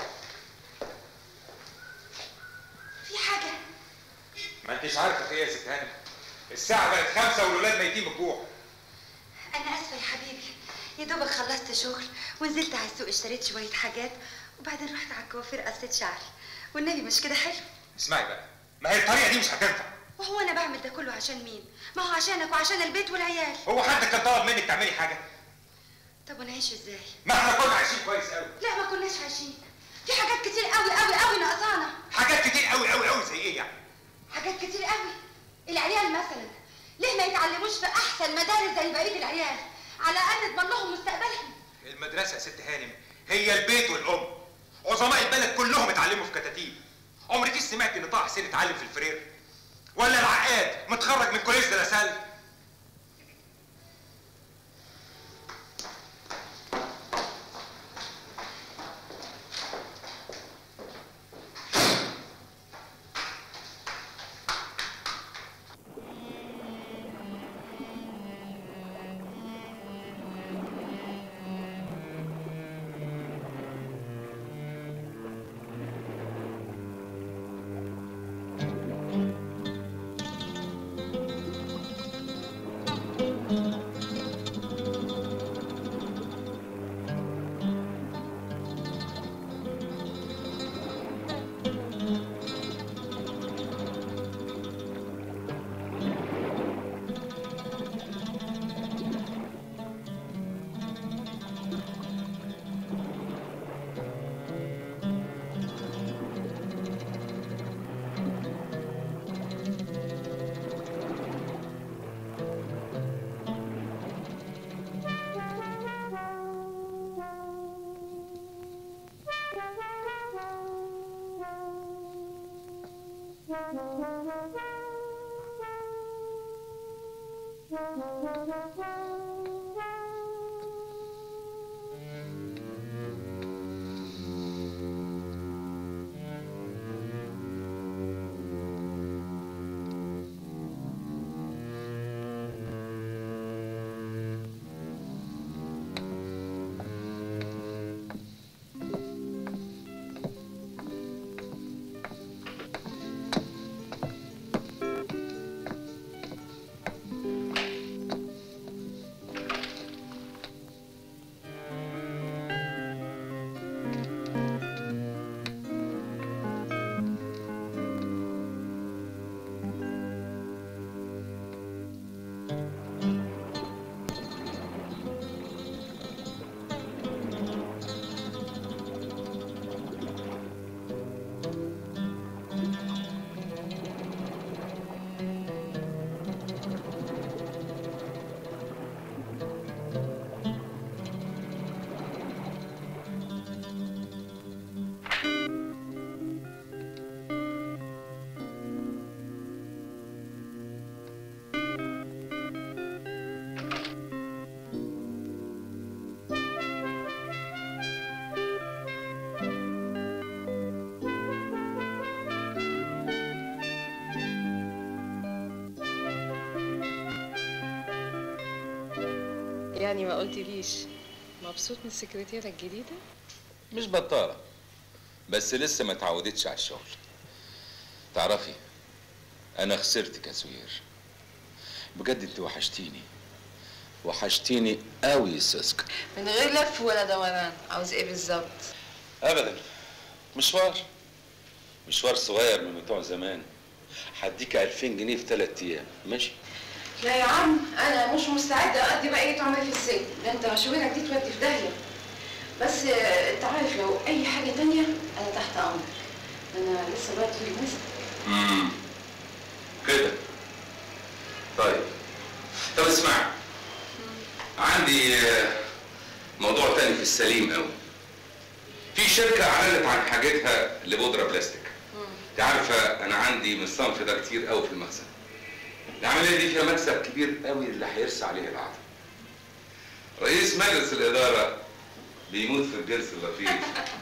في حاجه ما انتش عارفه ايه يا ست هانم الساعه بقت خمسة والولاد ميتين من الجوع انا اسفه يا حبيبي يا دوبك خلصت شغل ونزلت على السوق اشتريت شويه حاجات وبعدين رحت على الكوافير قصيت شعري والنبي مش كده حلو اسمعي بقى ما هي الطريقه دي مش هتنفع وهو انا بعمل ده كله عشان مين ما هو عشانك وعشان البيت والعيال هو حد كان طلب منك تعملي حاجه طب ونعيش ازاي ما احنا كنا عايشين كويس قوي لا ما كناش عايشين في حاجات كتير قوي قوي قوي ناقصانا حاجات كتير قوي قوي قوي زي ايه يعني حاجات كتير قوي العيال مثلا ليه ما يتعلموش في احسن مدارس زي بقيه العيال على الاقل نضمن لهم مستقبلهم المدرسه يا ست هانم هي البيت والام عظماء البلد كلهم اتعلموا في كتاتيب عمرك سمعت ان طه حسين اتعلم في الفرير ولا العقاد متخرج من كوليج دلاسال يعني ما قلتليش مبسوط من السكرتيرة الجديدة؟ مش بطالة بس لسه ما اتعودتش على الشغل تعرفي انا خسرت يا سوير بجد انت وحشتيني وحشتيني قوي يا ساسكا من غير لف ولا دوران عاوز ايه بالظبط؟ ابدا مشوار مشوار صغير من بتوع زمان هديك 2000 جنيه في ثلاث ايام ماشي لا يا عم انا مش مستعدة اقضي بقية عمري في السجن ده انت مشاويرك دي تودي في داهية بس آه، انت عارف لو اي حاجة تانية انا تحت امرك انا لسه بقى في المسك امم كده طيب طب اسمع عندي آه، موضوع تاني في السليم قوي في شركة أعلنت عن حاجتها لبودرة بلاستيك انت عارفة أنا عندي من الصنف ده كتير قوي في المخزن العملية دي فيها مكسب كبير قوي اللي هيرسى عليه العدد رئيس مجلس الإدارة بيموت في الجرس اللطيف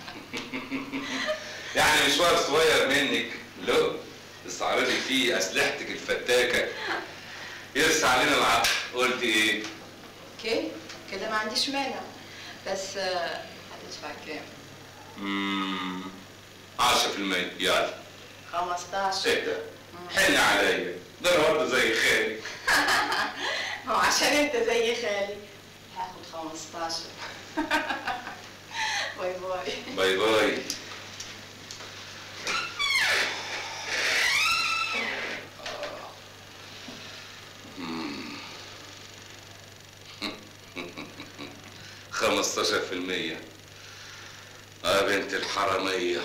يعني مشوار صغير منك لو تستعرضي فيه أسلحتك الفتاكة يرسى علينا العقل قلت إيه؟ اوكي كده ما عنديش مانع بس آه، هتدفع كام؟ مم، 10% يلا 15 ستة حن عليا ده انا برضه زي خالي ما هو عشان انت زي خالي هاخد 15 باي باي باي باي خمستاشر في المية اه بنت الحرامية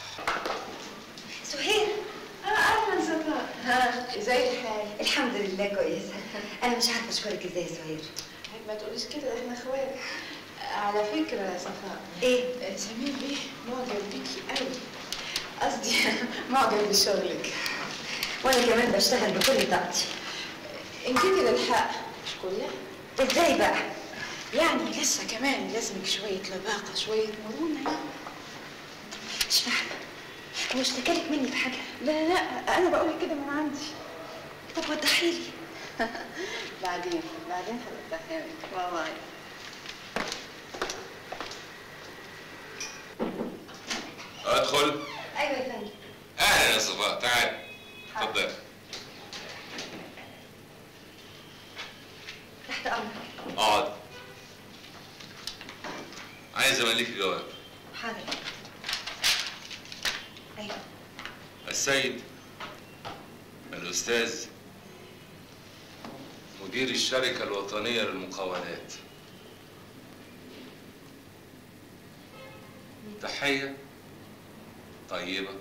سهير اه اهلا صفاء ها ازاي الحال الحمد لله كويسه انا مش عارفه اشكرك ازاي يا سهير ما تقوليش كده احنا اخوات على فكرة يا صفاء ايه سمير بيه معجب بيكي قوي قصدي معجب بشغلك وانا كمان بشتغل بكل طاقتي ان جيتي للحق مش كلها ازاي بقى يعني لسه كمان لازمك شوية لباقة شوية مرونة يعني مش فاهمه هو اشتكالك مني في حاجه لا لا انا بقول كده من عندي طب وضحي لي بعدين بعدين هبقى باي باي ادخل ايوه يا فندم اهلا يا صفاء تعال اتفضل تحت امرك اقعد عايز امليك جواب حاضر ايوه السيد الأستاذ مدير الشركة الوطنية للمقاولات تحية طيبة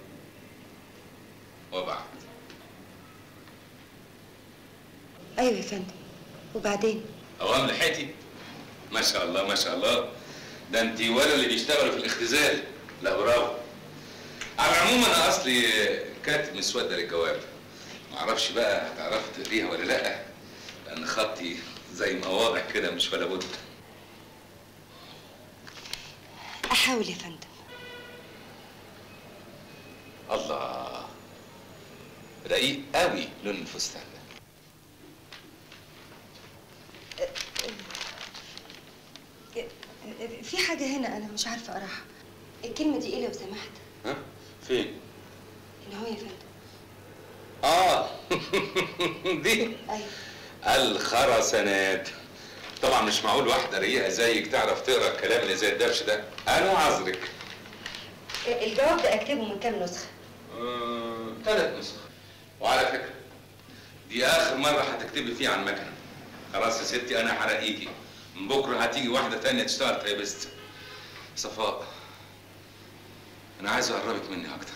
وبعد ايوه يا فندم وبعدين أوام لحيتي ما شاء الله ما شاء الله ده انت ولا اللي بيشتغلوا في الاختزال لا برافو على العموم انا اصلي كاتب مسوده للجواب معرفش بقى هتعرفي تقريها ولا لا لان خطي زي ما واضح كده مش ولا بد احاول يا فندم الله رقيق قوي لون الفستان ده في حاجه هنا انا مش عارفه اقراها الكلمه دي ايه لو سمحت ها فين هنا هو يا فندم اه دي ايوه الخرسانات طبعا مش معقول واحده رقيقه زيك تعرف تقرا الكلام اللي زي الدبش ده انا عذرك الجواب ده اكتبه من كام نسخه ثلاث نسخ وعلى فكره دي اخر مره هتكتبي فيها عن مكنه خلاص يا ستي انا هرقيكي من بكره هتيجي واحده تانية تشتغل تايبست صفاء انا عايز اقربك مني اكتر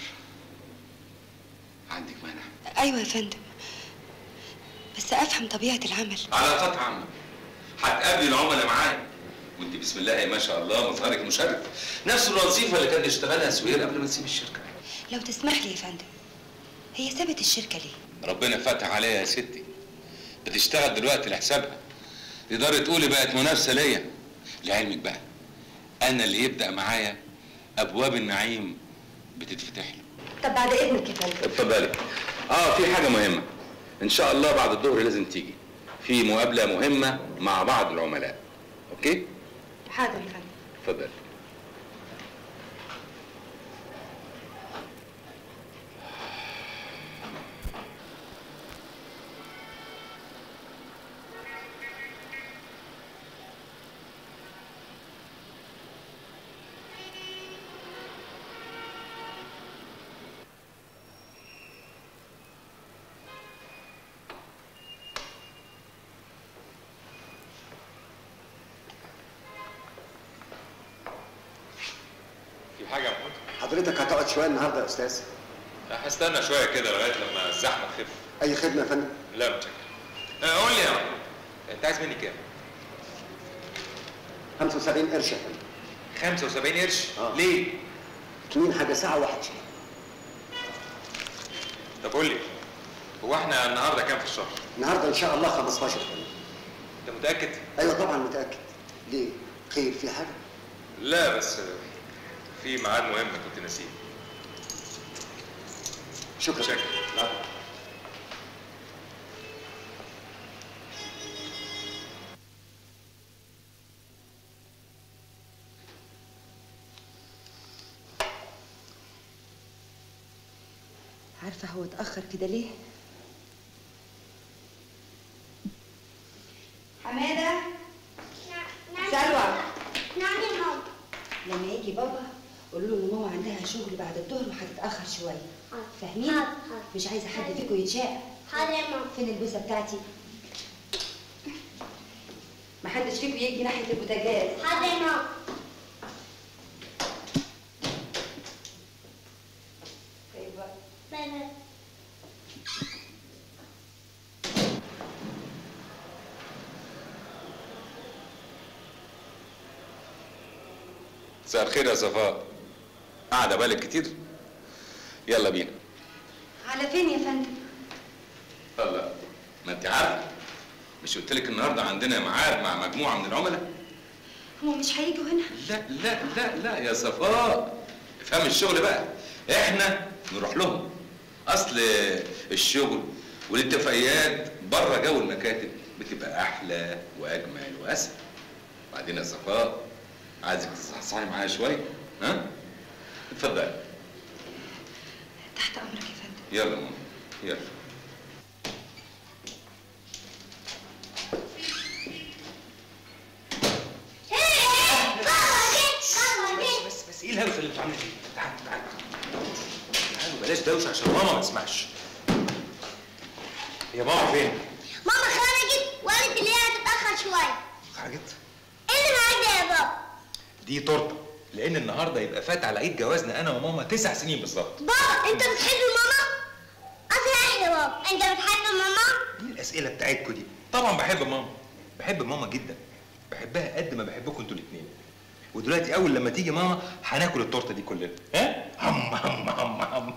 عندك مانع ايوه يا فندم بس افهم طبيعه العمل علاقات عامه هتقابلي العملاء معايا وانت بسم الله ما شاء الله مظهرك مشرف نفس الوظيفه اللي كان بيشتغلها سوير قبل ما تسيب الشركه لو تسمح لي يا فندم هي سابت الشركه ليه ربنا فتح عليها يا ستي بتشتغل دلوقتي لحسابها تقدري تقولي بقت منافسه ليا لعلمك بقى انا اللي يبدا معايا ابواب النعيم بتتفتح له طب بعد اذنك يا فندم اتفضلي اه في حاجه مهمه ان شاء الله بعد الظهر لازم تيجي في مقابله مهمه مع بعض العملاء اوكي حاضر يا فندم اتفضلي في حاجه يا محمود حضرتك هتقعد شويه النهارده يا استاذ هستنى شويه كده لغايه لما الزحمه تخف اي خدمه يا فندم لا متشكر آه، قول لي يا محمود عايز مني كام 75 قرش يا فندم 75 قرش آه. ليه اتنين حاجه ساعه واحد شيء طب قول لي هو احنا النهارده كام في الشهر النهارده ان شاء الله 15 يا فندم انت متاكد ايوه طبعا متاكد ليه خير في حاجه لا بس في ميعاد مهم كنت ناسيه شكرا شكرا عارفه هو اتاخر كده ليه حماده سلوى نعم يا ماما لما يجي بابا قولوا له ان ماما عندها شغل بعد الظهر وهتتاخر شويه فاهمين حاضر، حاضر. مش عايزه حد فيكم يتشاق حاضر يا ماما فين البوسه بتاعتي محدش فيكم يجي ناحيه البوتاجاز حاضر يا ماما طيب بقى. باي باي مساء الخير يا صفاء قاعده بالك كتير يلا بينا على فين يا فندم الله ما انت عارفه مش قلت لك النهارده عندنا ميعاد مع مجموعه من العملاء هم مش هيجوا هنا لا لا لا لا يا صفاء افهم الشغل بقى احنا نروح لهم اصل الشغل والاتفاقيات بره جو المكاتب بتبقى احلى واجمل واسهل وبعدين يا صفاء عايزك تصحصحي معايا شويه ها اتفضل تحت امرك يا فندم يلا ماما يلا بس بس ايه الهوسه اللي انتوا عاملينها دي؟ تعالوا تعالوا تعالوا بلاش دوشه عشان ماما ما تسمعش يا ماما فين؟ ماما خرجت وقالت ان هي هتتاخر شويه خرجت؟ ايه اللي معاك ده يا بابا دي تورته لان النهارده يبقى فات على عيد جوازنا انا وماما تسع سنين بالظبط بابا انت بتحب ماما اصل يا بابا انت بتحب ماما ايه الاسئله بتاعتكوا دي؟ طبعا بحب ماما بحب ماما جدا بحبها قد ما بحبكم انتوا الاثنين ودلوقتي اول لما تيجي ماما هناكل التورته دي كلنا ها؟ هم هم هم هم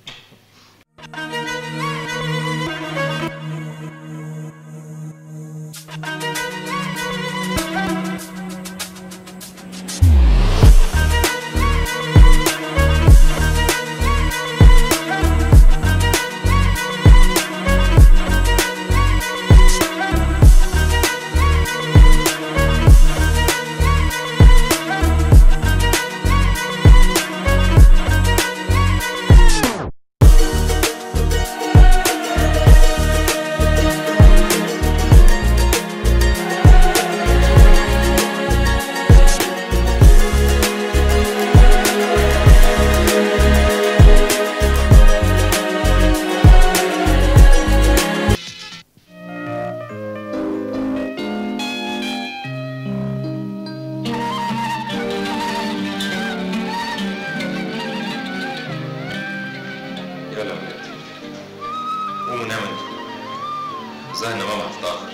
يلا يا ولاد قوموا ناموا انتوا ظاهر ان ماما هتتاخر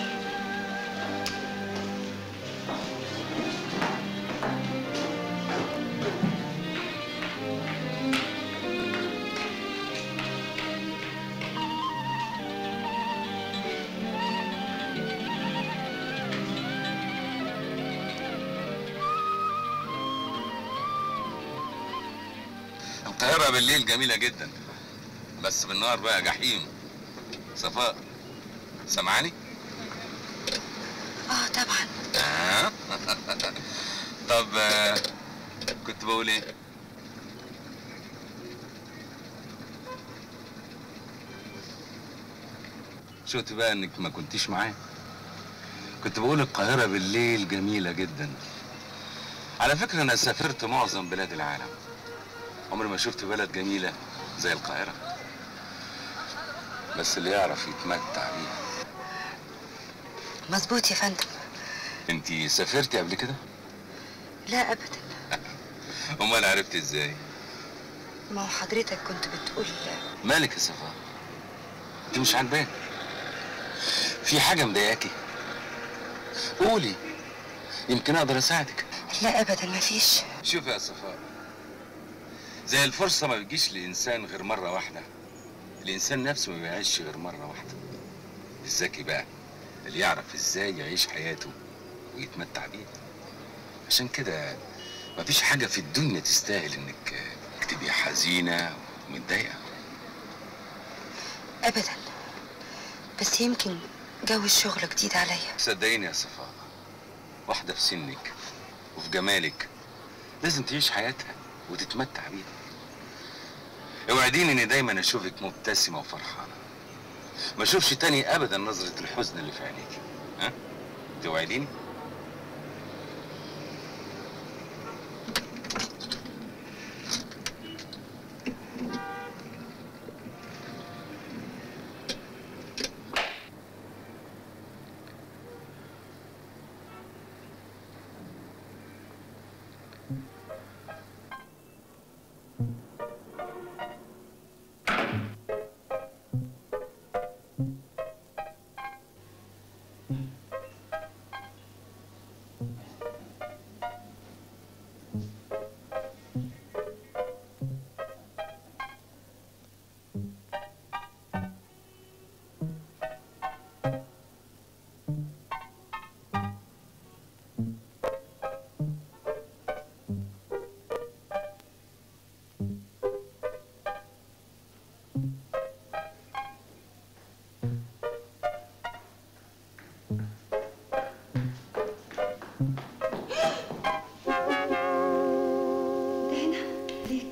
القاهرة بالليل جميلة جدا بس بالنهار بقى جحيم صفاء سامعاني؟ اه طبعا آه. طب آه، كنت بقول ايه؟ شفت بقى انك ما كنتيش معايا كنت بقول القاهرة بالليل جميلة جدا على فكرة انا سافرت معظم بلاد العالم عمري ما شفت بلد جميلة زي القاهرة بس اللي يعرف يتمتع بيها مظبوط يا فندم انتي سافرتي قبل كده؟ لا ابدا امال عرفتي ازاي؟ ما هو حضرتك كنت بتقول مالك يا صفاء؟ انت مش عاجباك في حاجة مضايقاكي؟ قولي يمكن اقدر اساعدك لا ابدا مفيش شوفي يا صفاء زي الفرصة ما بتجيش لإنسان غير مرة واحدة الإنسان نفسه ما بيعيش غير مرة واحدة الذكي بقى اللي يعرف إزاي يعيش حياته ويتمتع بيها عشان كده مفيش حاجة في الدنيا تستاهل إنك إنك تبقي حزينة ومتضايقة ابدا بس يمكن جو الشغل جديد عليا صدقيني يا صفاء واحدة في سنك وفي جمالك لازم تعيش حياتها وتتمتع بيها اوعديني اني دايما اشوفك مبتسمة وفرحانة ما اشوفش تاني ابدا نظرة الحزن اللي في عينيك ها توعديني دانا ليك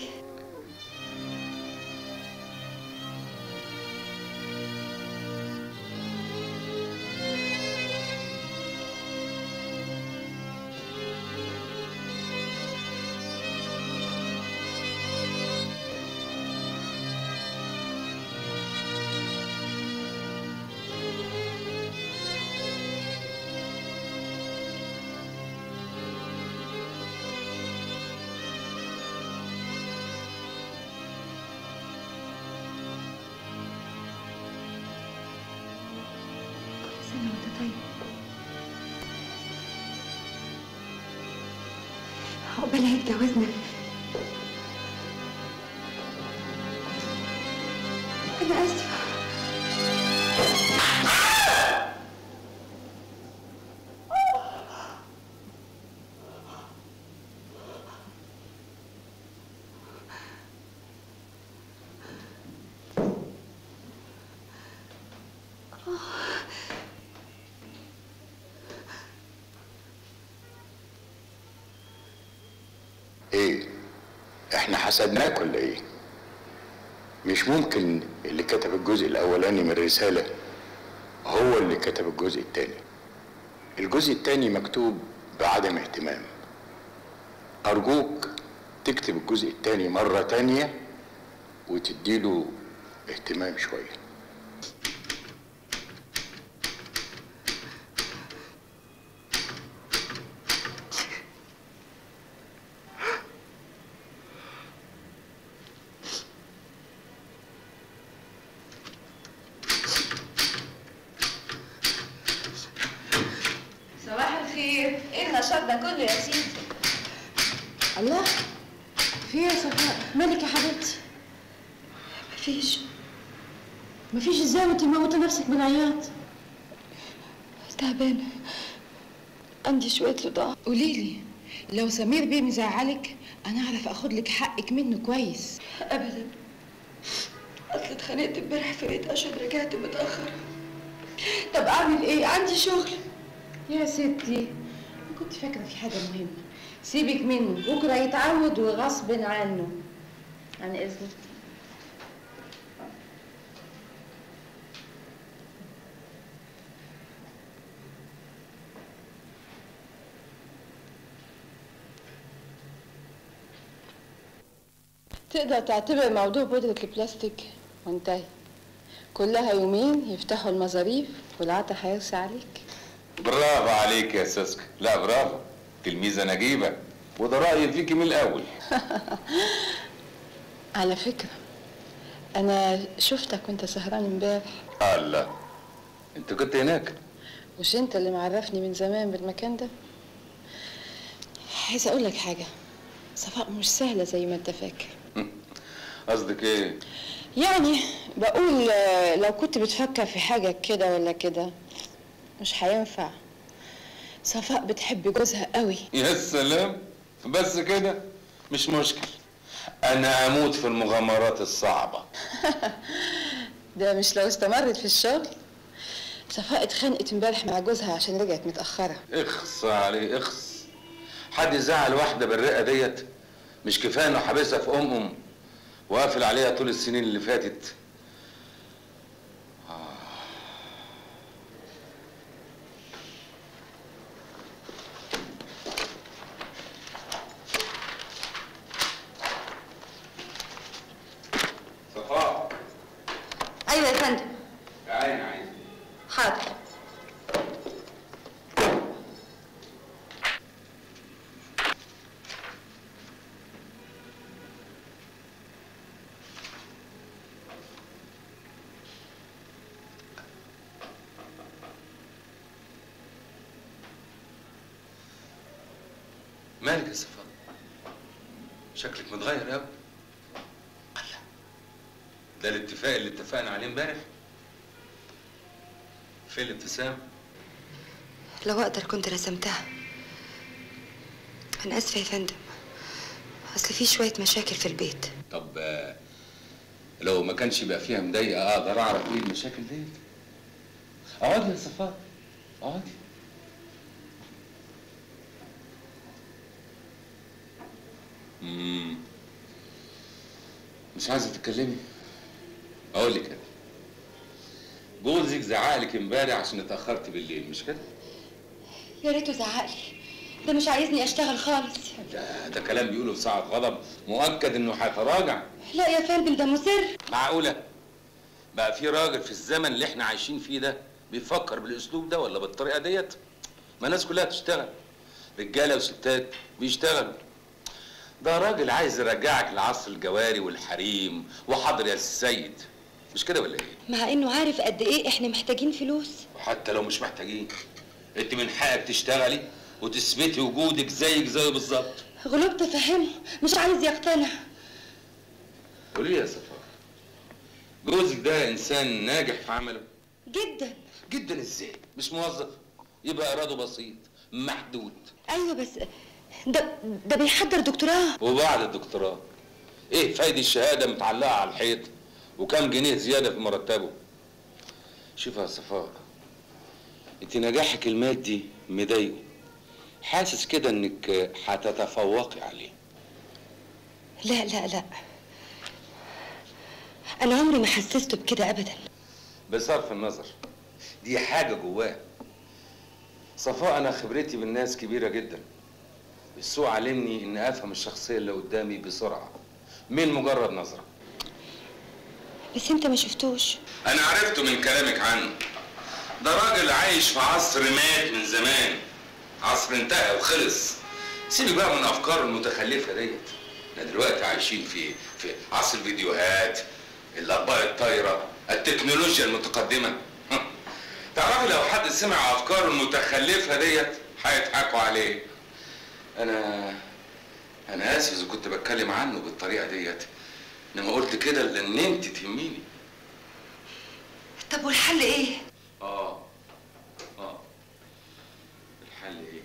سنة وانت طيب عقبال عيد جوازنا أنا آسفة ايه احنا حسدناك ولا ايه مش ممكن اللي كتب الجزء الاولاني من الرسالة هو اللي كتب الجزء التاني الجزء التاني مكتوب بعدم اهتمام ارجوك تكتب الجزء التاني مرة تانية وتديله اهتمام شوية صباح الخير ايه النشاط ده كله يا سيدي الله في ايه يا صفاء مالك يا حبيبتي مفيش مفيش ازاي وانت موتة نفسك من عياط تعبانة عندي شوية صداع قولي لي لو سمير بيه مزعلك انا اعرف اخد لك حقك منه كويس ابدا اصل اتخانقت امبارح في بيت اشهد رجعت متاخر طب اعمل ايه عندي شغل يا ستي أنا كنت فاكرة في حاجة مهمة سيبك منه بكرة يتعود وغصب عنه عن إذنك تقدر تعتبر موضوع بودرة البلاستيك وانتهي كلها يومين يفتحوا المظاريف والعطا هيرسى عليك برافو عليك يا سوسكا لا برافو تلميذة نجيبة وده رأيي فيكي من الأول على فكرة أنا شفتك وأنت سهران امبارح الله أنت كنت هناك مش انت اللي معرفني من زمان بالمكان ده عايزه اقول لك حاجه صفاء مش سهله زي ما انت فاكر قصدك ايه يعني بقول آه، لو كنت بتفكر في حاجه كده ولا كده مش هينفع صفاء بتحب جوزها قوي يا سلام بس كده مش مشكل انا اموت في المغامرات الصعبه ده مش لو استمرت في الشغل صفاء اتخانقت امبارح مع جوزها عشان رجعت متأخرة اخص عليه اخص حد يزعل واحده بالرقه ديت مش كفايه انه حابسها في ام ام وقافل عليها طول السنين اللي فاتت صفاء ايوه يا فندم تعالي عايز حاضر مالك يا صفاء شكلك متغير قوي ده الاتفاق اللي اتفقنا عليه امبارح فين الابتسام لو اقدر كنت رسمتها انا اسفه يا فندم اصل في شويه مشاكل في البيت طب آه، لو ما كانش يبقى فيها مضايقه اقدر اعرف ايه المشاكل ديت اقعدي يا صفاء اقعدي مم. مش عايزه تتكلمي اقول لك كده جوزك زعقلك امبارح عشان اتاخرت بالليل مش كده يا ريته زعقلي ده مش عايزني اشتغل خالص ده, ده كلام بيقوله في ساعه غضب مؤكد انه هيتراجع لا يا فندم ده مصر معقولة؟ بقى في راجل في الزمن اللي احنا عايشين فيه ده بيفكر بالاسلوب ده ولا بالطريقة ديت؟ ما الناس كلها تشتغل رجالة وستات بيشتغلوا ده راجل عايز يرجعك لعصر الجواري والحريم وحضر يا السيد مش كده ولا ايه؟ مع انه عارف قد ايه احنا محتاجين فلوس وحتى لو مش محتاجين انت من حقك تشتغلي وتثبتي وجودك زيك زيه بالظبط غلبت افهمه مش عايز يقتنع قولي لي يا صفاء جوزك ده انسان ناجح في عمله جدا جدا ازاي مش موظف يبقى اراده بسيط محدود ايوه بس ده ده بيحضر دكتوراه وبعد الدكتوراه ايه فايدة الشهادة متعلقة على الحيط وكم جنيه زيادة في مرتبه شوف يا صفاء انت نجاحك المادي مضايقه حاسس كده انك هتتفوقي عليه لا لا لا انا عمري ما حسسته بكده ابدا بصرف النظر دي حاجة جواه صفاء أنا خبرتي بالناس كبيرة جدا السوق علمني إن أفهم الشخصية اللي قدامي بسرعة من مجرد نظرة بس انت ما شفتوش أنا عرفته من كلامك عنه ده راجل عايش في عصر مات من زمان عصر انتهى وخلص سيبك بقى من أفكاره المتخلفة ديت احنا دلوقتي عايشين في في عصر الفيديوهات الأطباق الطايرة التكنولوجيا المتقدمة تعرفي لو حد سمع أفكاره المتخلفة ديت هيضحكوا عليه أنا أنا آسف إذا كنت بتكلم عنه بالطريقة ديت إنما قلت كده لأن أنت تهميني طب والحل ايه آه آه الحل إيه؟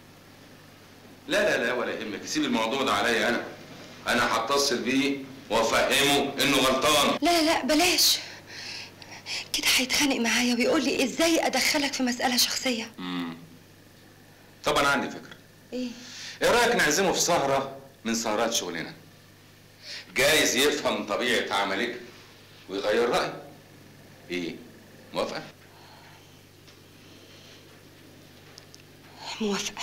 لا لا لا ولا يهمك سيب الموضوع ده عليا أنا أنا هتصل بيه وأفهمه إنه غلطان لا لا بلاش كده هيتخانق معايا ويقول لي ازاي ادخلك في مساله شخصيه مم. طب أنا عندي فكرة ايه ايه رايك نعزمه في سهره من سهرات شغلنا جايز يفهم طبيعه عملك ويغير رايه ايه موافقه موافقه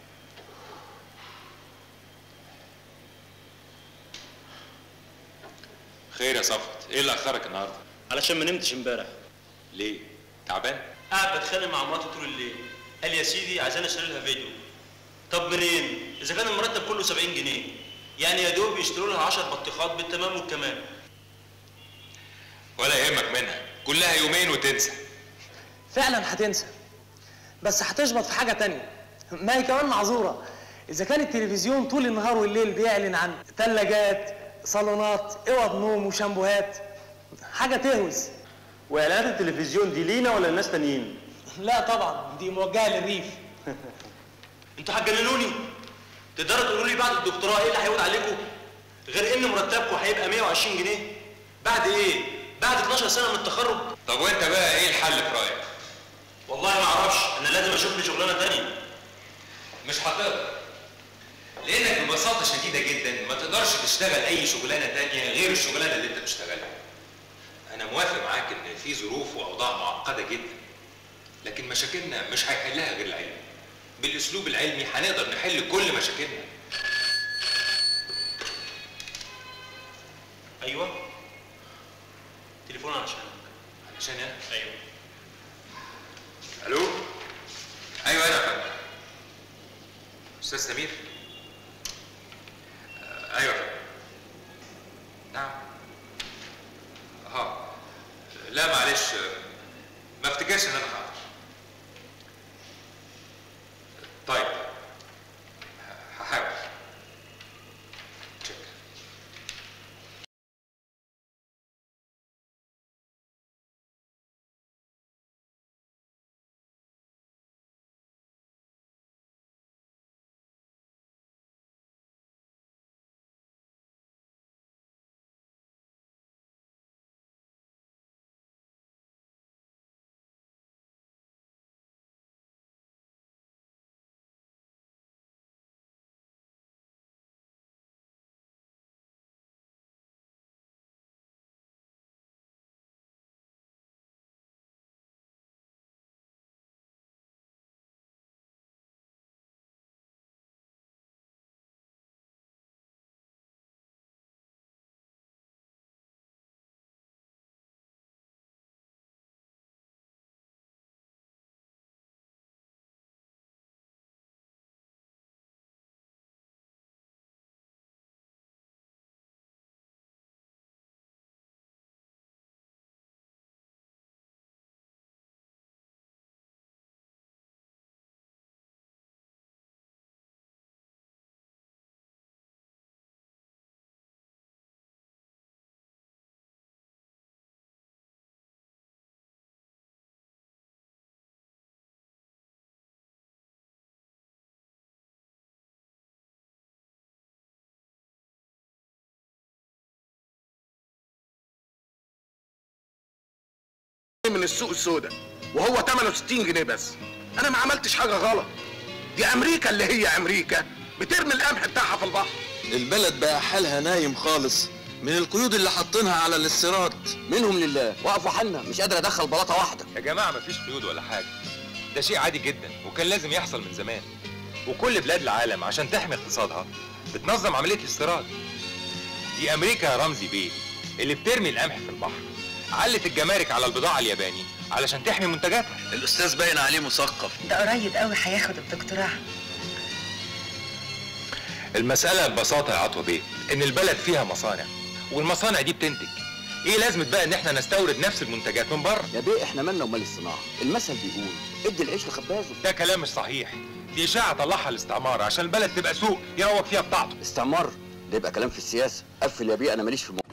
خير يا صفوت ايه اللي اخرك النهارده علشان ما نمتش امبارح ليه تعبان قاعد بتخانق مع مراتي طول الليل قال يا سيدي عايزين اشتري لها فيديو طب منين اذا كان المرتب كله 70 جنيه يعني يا دوب يشتروا لها 10 بطيخات بالتمام والكمال ولا يهمك منها كلها يومين وتنسى فعلا هتنسى بس هتشبط في حاجه تانية ما هي كمان معذوره اذا كان التلفزيون طول النهار والليل بيعلن عن ثلاجات صالونات اوض نوم وشامبوهات حاجه تهوس واعلانات التلفزيون دي لينا ولا لناس تانيين؟ لا طبعا دي موجهه للريف انتوا هتجننوني تقدروا تقولوا لي بعد الدكتوراه ايه اللي هيعود عليكم غير ان مرتبكم هيبقى 120 جنيه بعد ايه بعد 12 سنه من التخرج طب وانت بقى ايه الحل في رايك والله ما اعرفش انا لازم اشوف لي شغلانه تانية مش هتقدر لانك ببساطه شديده جدا ما تقدرش تشتغل اي شغلانه تانية غير الشغلانه اللي انت بتشتغلها انا موافق معاك ان في ظروف واوضاع معقده جدا لكن مشاكلنا مش هيحلها غير العلم بالاسلوب العلمي هنقدر نحل كل مشاكلنا ايوه تليفون عشان عشان انا ايوه الو ايوه انا يا فندم استاذ سمير آه، ايوه يا فندم نعم اه لا معلش آه، ما افتكرش ان انا حاضر طيب ه- هحاول شكرا من السوق السوداء وهو ثمنه 60 جنيه بس انا ما عملتش حاجه غلط دي امريكا اللي هي امريكا بترمي القمح بتاعها في البحر البلد بقى حالها نايم خالص من القيود اللي حاطينها على الاستيراد منهم لله وقفوا حالنا مش قادر ادخل بلاطه واحده يا جماعه مفيش قيود ولا حاجه ده شيء عادي جدا وكان لازم يحصل من زمان وكل بلاد العالم عشان تحمي اقتصادها بتنظم عمليه الاستيراد دي امريكا يا رمزي بيه اللي بترمي القمح في البحر علت الجمارك على البضاعه الياباني علشان تحمي منتجاتها الاستاذ باين عليه مثقف ده قريب قوي هياخد الدكتوراه المساله ببساطه يا عطوه بيه ان البلد فيها مصانع والمصانع دي بتنتج ايه لازمه بقى ان احنا نستورد نفس المنتجات من بره يا بيه احنا مالنا ومال الصناعه المثل بيقول ادي العيش لخبازه ده كلام مش صحيح دي اشاعه طلعها الاستعمار عشان البلد تبقى سوق يروج فيها بضاعته استعمار ده يبقى كلام في السياسه قفل يا بيه انا ماليش في الموضوع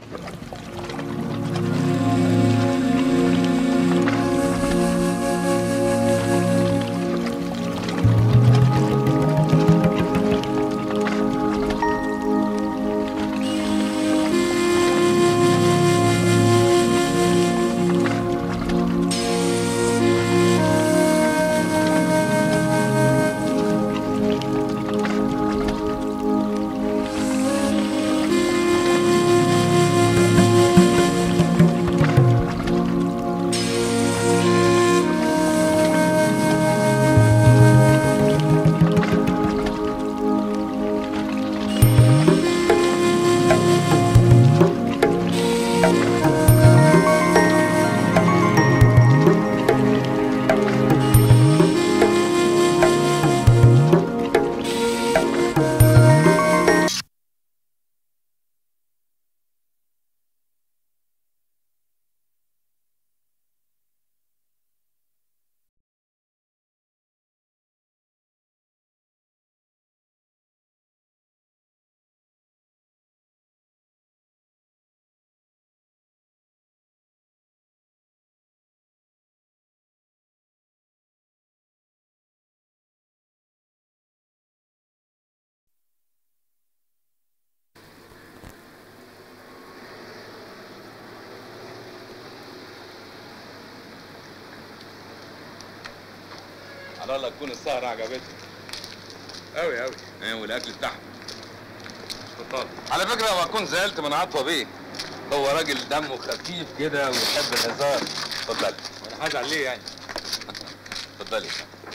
على الله تكون السهرة عجبتك قوي قوي ايه والاكل بتاعهم اتفضل على فكرة هو اكون زعلت من عطوة بيه هو راجل دمه خفيف كده ويحب الهزار اتفضلي انا هزعل ليه يعني اتفضلي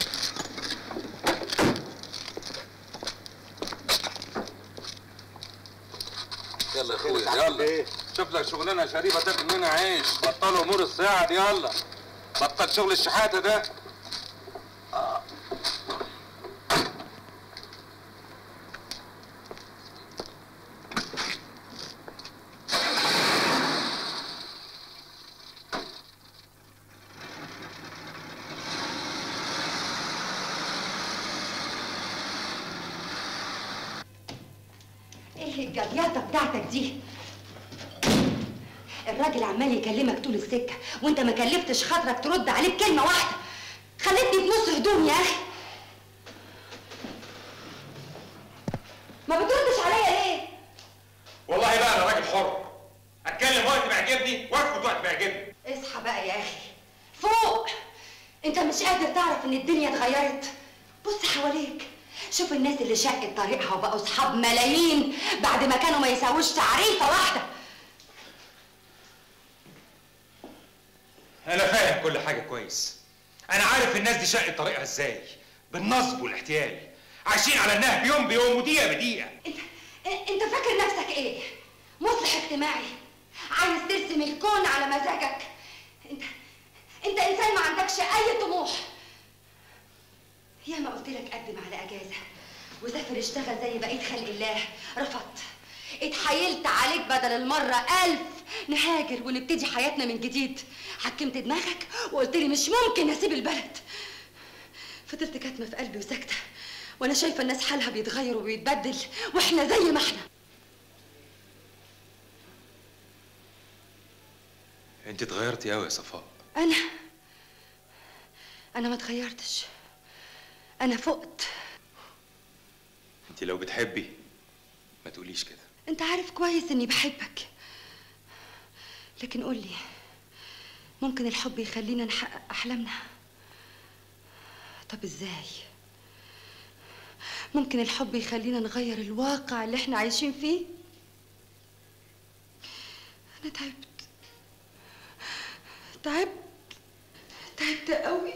يلا يا اخويا يلا شوف لك شغلانه شريفه تاكل منها عيش بطلوا امور الساعه دي يلا بطل شغل الشحاته ده ايه الجليطه بتاعتك دي الراجل عمال يكلمك طول السكه وانت ما كلفتش خاطرك ترد عليه بكلمه واحده خلتني بنص هدوم يا اخي ما بتردش عليا ليه والله بقى انا راجل حر اتكلم وقت ما يعجبني وارفض وقت ما يعجبني اصحى بقى يا اخي فوق انت مش قادر تعرف ان الدنيا اتغيرت بص حواليك شوف الناس اللي شقت طريقها وبقوا اصحاب ملايين بعد ما كانوا ما يساووش تعريفه واحده انا فاهم كل حاجه كويس انا عارف الناس دي شقت طريقها ازاي بالنصب والاحتيال عايشين على النهب يوم بيوم ودقيقه بدقيقه انت فاكر نفسك ايه مصلح اجتماعي عايز ترسم الكون على مزاجك انت انت انسان ما عندكش اي طموح يا ما قلت لك قدم على اجازه وسافر اشتغل زي بقيه خلق الله رفضت اتحايلت عليك بدل المره الف نهاجر ونبتدي حياتنا من جديد حكمت دماغك وقلت لي مش ممكن اسيب البلد فضلت كاتمه في قلبي وساكته وانا شايفه الناس حالها بيتغير وبيتبدل واحنا زي ما احنا انت اتغيرتي قوي يا صفاء انا انا ما اتغيرتش انا فقت انت لو بتحبي ما تقوليش كده انت عارف كويس اني بحبك لكن قول لي ممكن الحب يخلينا نحقق احلامنا طب ازاي ممكن الحب يخلينا نغير الواقع اللي احنا عايشين فيه انا تعبت تعبت تعبت قوي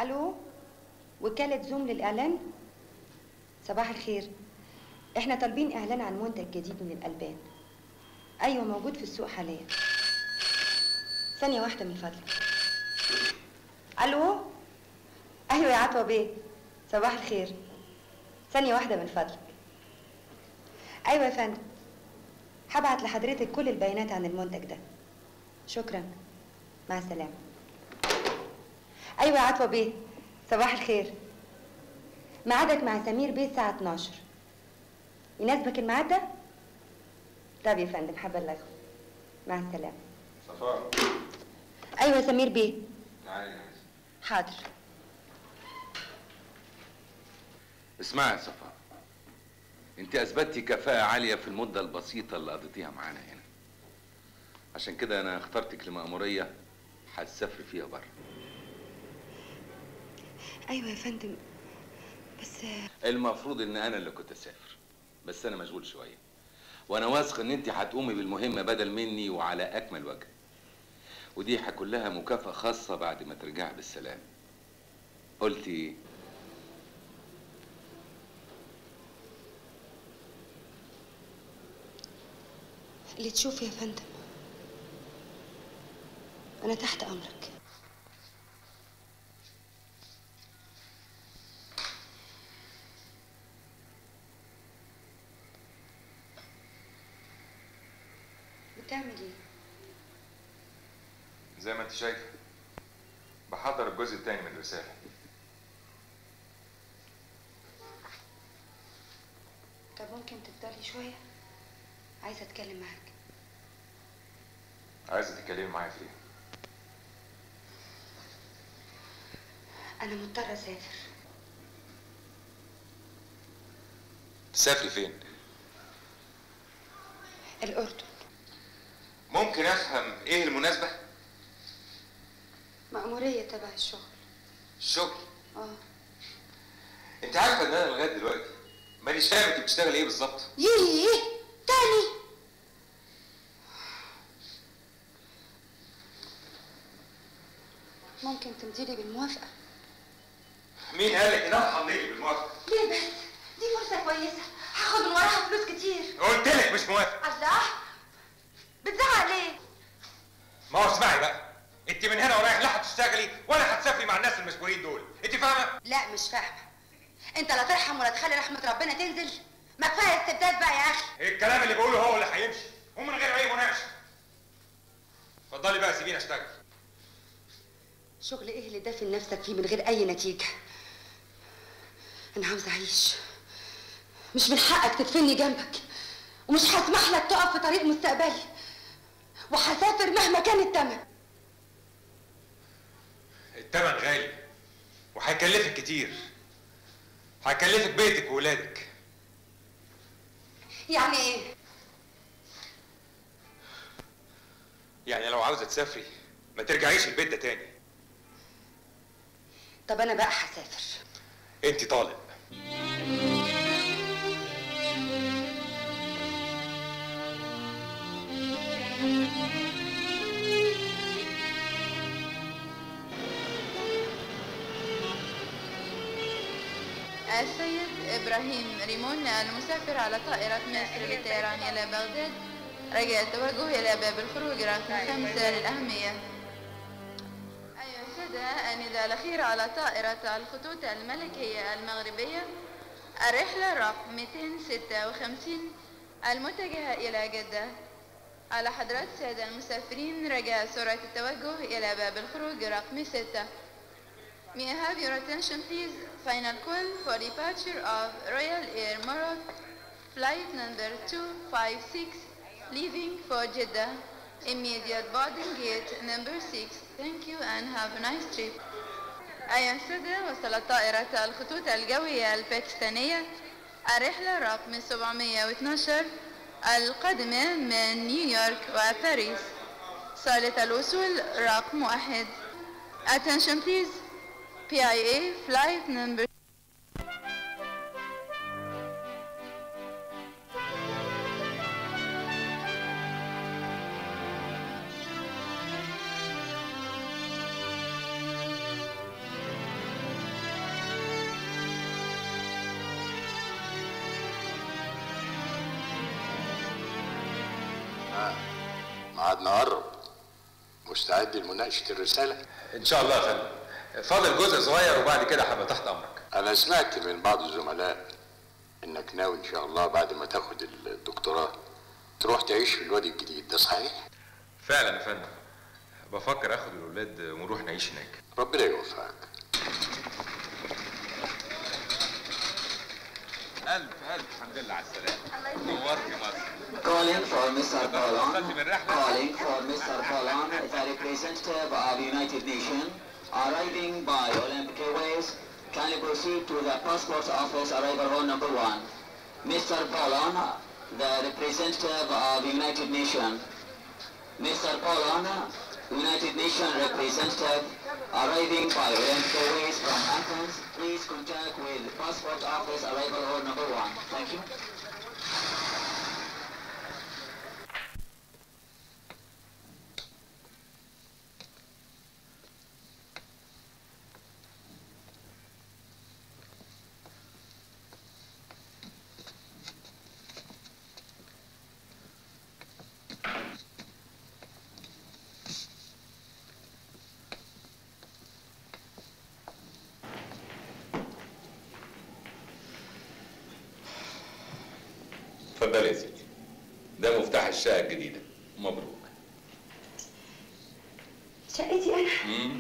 الو وكالة زوم للإعلان صباح الخير احنا طالبين إعلان عن منتج جديد من الألبان أيوة موجود في السوق حاليا ثانية واحدة من فضلك الو ايوه يا عطوة بيه صباح الخير ثانية واحدة من فضلك ايوه يا فندم هبعت لحضرتك كل البيانات عن المنتج ده شكرا مع السلامة ايوه يا عطوة بيه صباح الخير ميعادك مع سمير بيه الساعة 12 يناسبك الميعاد ده؟ طب يا فندم هبلغه مع السلامة صفاء ايوه يا سمير بيه تعالي حاضر اسمعي يا صفاء انت اثبتي كفاءة عالية في المدة البسيطة اللي قضيتيها معانا هنا عشان كده انا اخترتك لمأمورية هتسافري فيها بره ايوه يا فندم بس المفروض ان انا اللي كنت اسافر بس انا مشغول شوية وانا واثق ان انت هتقومي بالمهمة بدل مني وعلى اكمل وجه ودي هيكون لها مكافأة خاصة بعد ما ترجعي بالسلام قلتي ايه اللي تشوفه يا فندم انا تحت امرك بتعمل ايه زي ما انت شايفه بحضر الجزء الثاني من الرساله طب ممكن تفضلي شويه عايزه اتكلم معاك عايزه تتكلمي معايا في ايه انا مضطره اسافر تسافري فين الاردن ممكن افهم ايه المناسبه مأمورية تبع الشغل الشغل اه انت عارفه ان انا لغايه دلوقتي مانيش فاهم انت بتشتغل ايه بالظبط ييه تاني ممكن تمضيلي بالموافقة مين قال لك ان انا همضي بالموافقه ليه بس دي فرصة كويسة هاخد من وراها فلوس كتير قلت لك مش موافق الله بتزعق ليه ما هو اسمعي بقى انت من هنا ورايح لا هتشتغلي ولا هتسافري مع الناس المشهورين دول انت فاهمه لا مش فاهمة انت لا ترحم ولا تخلي رحمة ربنا تنزل ما كفاية استبداد بقى يا اخي الكلام اللي بقوله هو اللي هيمشي ومن غير اي مناقشه اتفضلي بقى سيبيني اشتغل شغل ايه اللي دافن نفسك فيه من غير اي نتيجة انا عاوز اعيش مش من حقك تدفني جنبك ومش هسمح لك تقف في طريق مستقبلي وهسافر مهما كان الثمن التمن غالي وهيكلفك كتير هيكلفك بيتك وولادك يعني ايه يعني لو عاوزه تسافري ما ترجعيش البيت ده تاني طب انا بقى هسافر انت طالق السيد إبراهيم ريمون المسافر على طائرة مصر للطيران إلى بغداد رجع التوجه إلى باب الخروج رقم خمسة للأهمية أيها السادة النداء الأخير على طائرة الخطوط الملكية المغربية الرحلة رقم 256 المتجهة إلى جدة على حضرات السادة المسافرين رجاء سرعة التوجه إلى باب الخروج رقم 6 May I have your attention please? Final call for departure of Royal Air Maroc, flight number 256, leaving for Jeddah. Immediate boarding gate number 6. Thank you and have a nice trip. أيها السادة وصلت طائرة الخطوط الجوية الباكستانية الرحلة رقم 712 القادمة من نيويورك وباريس صالة الوصول رقم واحد Attention please PIA flight number قعدنا نقرب مستعد لمناقشه الرساله ان شاء الله يا فندم فاضل جزء صغير وبعد كده هبقى تحت امرك انا سمعت من بعض الزملاء انك ناوي ان شاء الله بعد ما تاخد الدكتوراه تروح تعيش في الوادي الجديد ده صحيح فعلا يا فندم بفكر اخد الاولاد ونروح نعيش هناك ربنا يوفقك الف الف الحمد لله على السلامه نورت مصر Calling for Mr. Palan. وصلت من رحله Calling for Mr. Palan, the representative of United Nations, arriving by Olympic Airways. Kindly proceed to the passport office arrival hall number one. Mr. Palan, the representative of United Nations. Mr. Palan, United Nations representative, arriving by Olympic Airways from Athens. Please contact with passport office arrival hall number one. Thank you. اتفضل يا سيدي ده مفتاح الشقه الجديده مبروك شقتي انا مم.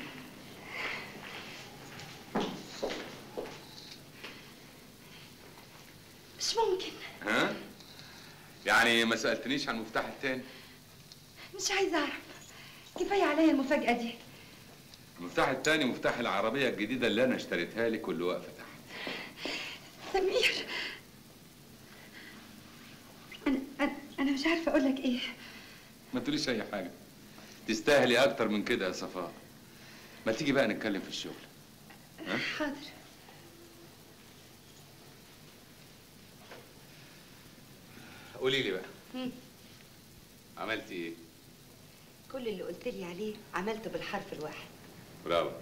مش ممكن ها يعني ما سالتنيش عن المفتاح التاني مش عايزه اعرف كفايه عليا المفاجاه دي المفتاح التاني مفتاح العربيه الجديده اللي انا اشتريتها لك واللي واقفه تحت سمير انا انا انا مش عارفه اقول لك ايه ما تقوليش اي حاجه تستاهلي اكتر من كده يا صفاء ما تيجي بقى نتكلم في الشغل ها حاضر قولي لي بقى مم. عملتي ايه كل اللي قلت لي عليه عملته بالحرف الواحد برافو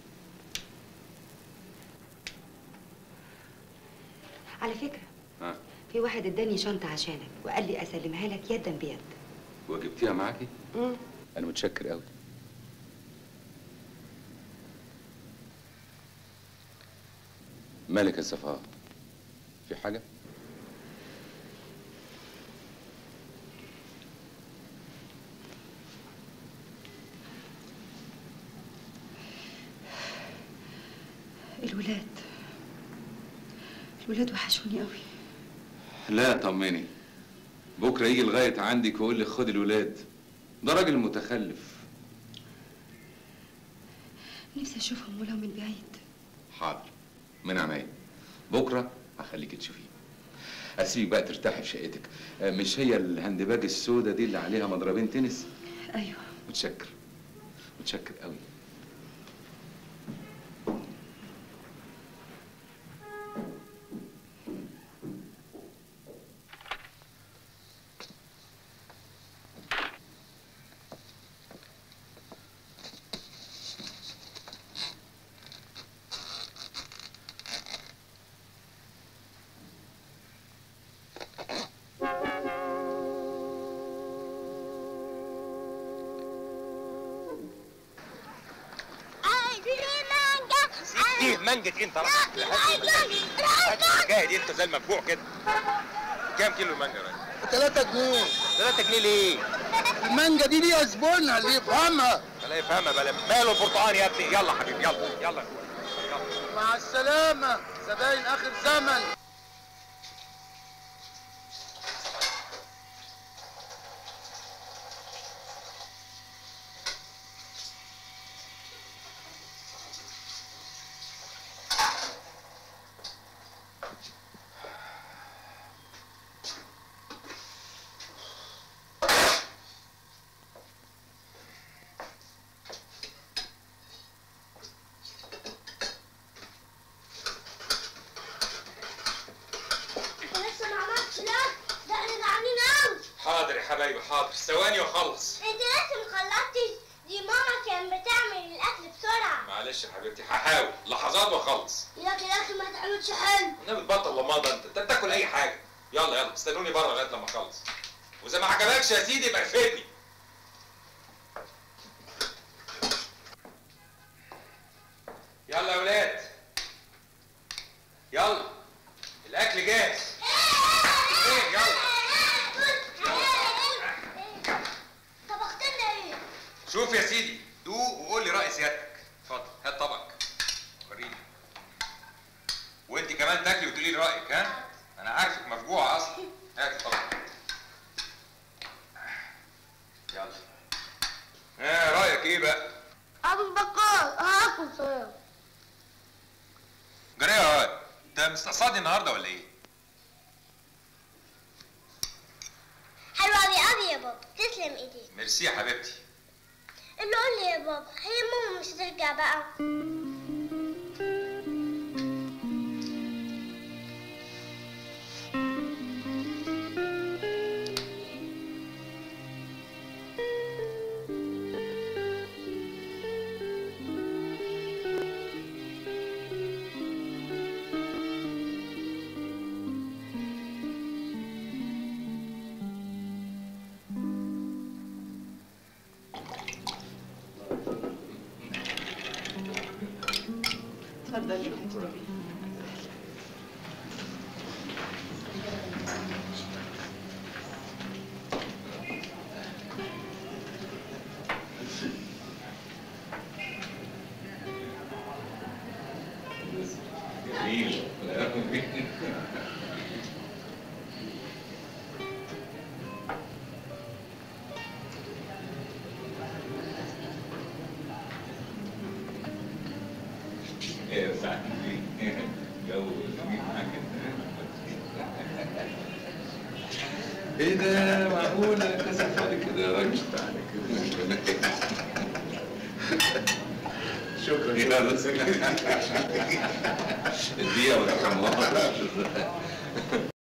على فكره ها في واحد اداني شنطه عشانك وقال لي اسلمها لك يدا بيد وجبتيها معاكي مم. انا متشكر قوي مالك يا صفاء في حاجه الولاد الولاد وحشوني قوي لا طمني بكره يجي لغايه عندك ويقول لي خد الولاد ده راجل متخلف نفسي اشوفهم ولو من بعيد حاضر من عينيا بكره هخليك تشوفيه اسيبك بقى ترتاحي في شقتك آه، مش هي الهندباج السودة دي اللي عليها مضربين تنس ايوه متشكر متشكر قوي ايه مانجة انت الحكايه دي انت زي المفجوع كده كام كيلو المانجا يا راجل؟ 3 جنيه 3 جنيه ليه؟ المانجا دي ليها زبونها اللي يفهمها لا يفهمها بلا ماله البرتقال يا ابني يلا حبيبي يلا يلا مع السلامة زباين آخر زمن انت لسه ما عملتش لا ده انا جعانين قوي حاضر يا حبايبي حاضر ثواني واخلص انت لسه ما خلصتش دي ماما كانت بتعمل الاكل بسرعه معلش يا حبيبتي هحاول لحظات واخلص يا اخي الاكل ما تعملش حلو انا بتبطل لماضه انت انت تاكل اي حاجه يلا يلا استنوني بره لغايه لما اخلص واذا ما عجبكش يا سيدي يبقى ارفدني يلا يا ولاد يلا الاكل جاهز ايه يلا طبخت لنا ايه؟ شوف يا سيدي دوق وقول لي راي سيادتك اتفضل هات طبقك وريني وانت كمان تاكلي وتقولي لي رايك ها انا عارفك مفجوعه اصلا هات طبقك يلا ها رايك ايه بقى ابو البقال هاكل صيام جري يا واد انت مستقصدني النهارده ولا ايه حلو قوي قوي يا بابا تسلم ايديك ميرسي يا حبيبتي اللي قول لي يا بابا هي ماما مش هترجع بقى اتفضلي جميل ايه يا صاحبي جو جميل معاك ايه ده معقولة كسف عليك كده يا راجل تعالى كده شكرا يلا اديها ولا حمار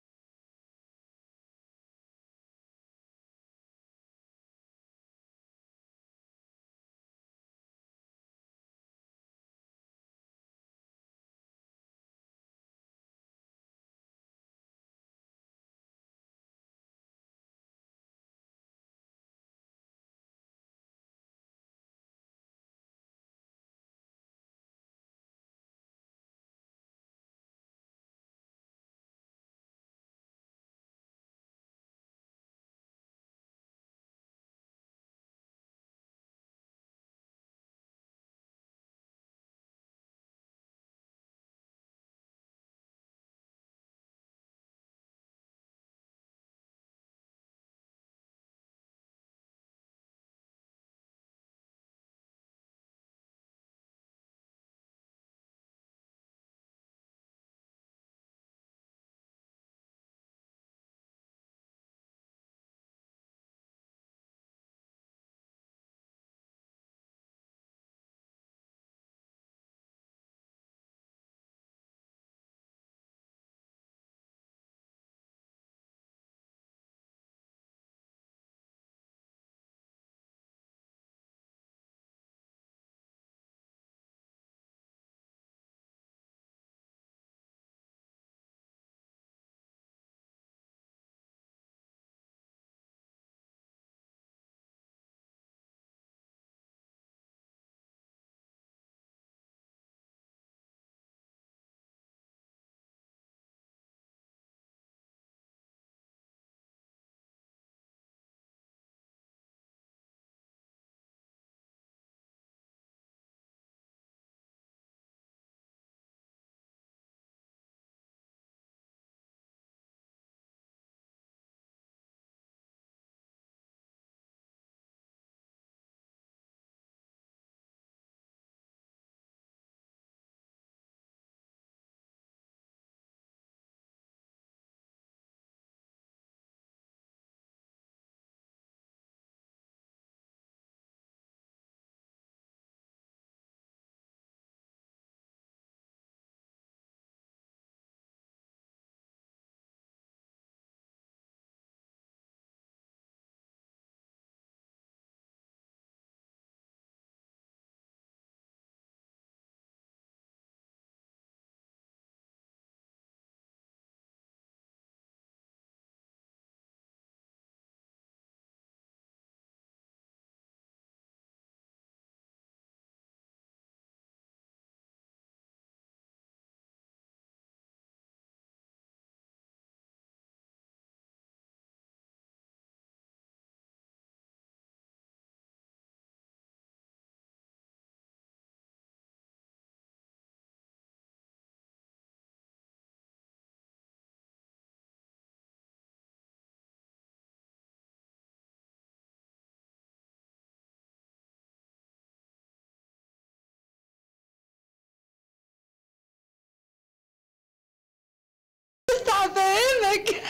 افهمك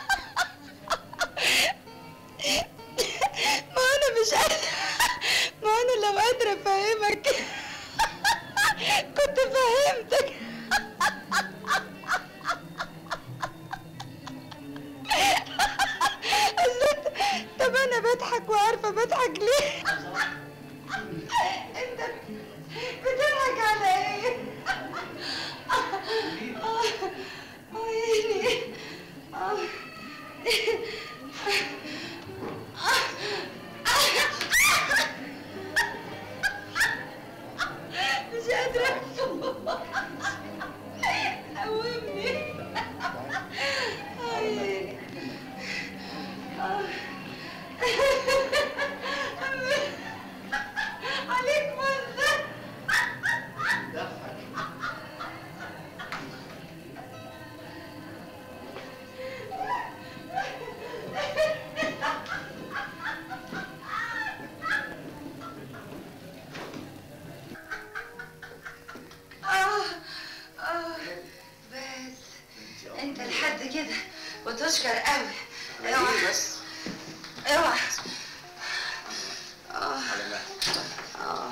ما انا مش قادره ما انا لو قادره افهمك كنت فهمتك قلت طب انا بضحك وعارفه بضحك ليه انت بتضحك على ايه عيني مش قادرة قومني عيني عليك منظر آه آه بس انت لحد كده وتشكر قوي اوعى بس اوعى آه على مهلك آه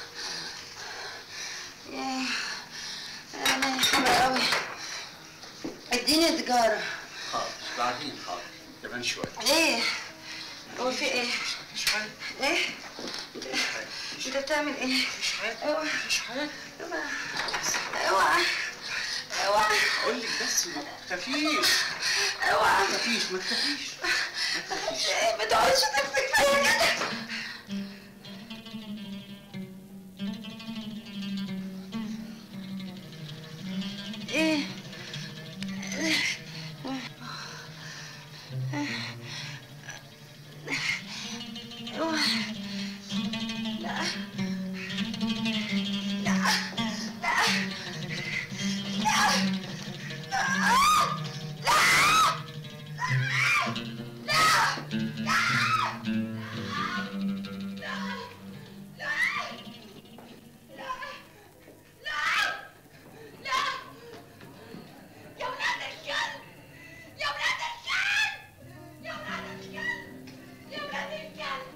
ياه انا يا حلوة قوي اديني تجارة حاضر بعدين حاضر كمان شوية ايه هو في ايه مش حاجة ايه انت انت بتعمل ايه مش حاجة اوعى مش حاجة اوعى اوعى اوعى أقول لك بس ما تخافيش اوعى ما تخافيش ما تخافيش ما تخافيش إيه، ما تقعدش تمسك فيا كده ايه اوعى لا لا لا لا يا ولاد الكلب يا ولاد الكلب يا ولاد الكلب يا ولاد الكلب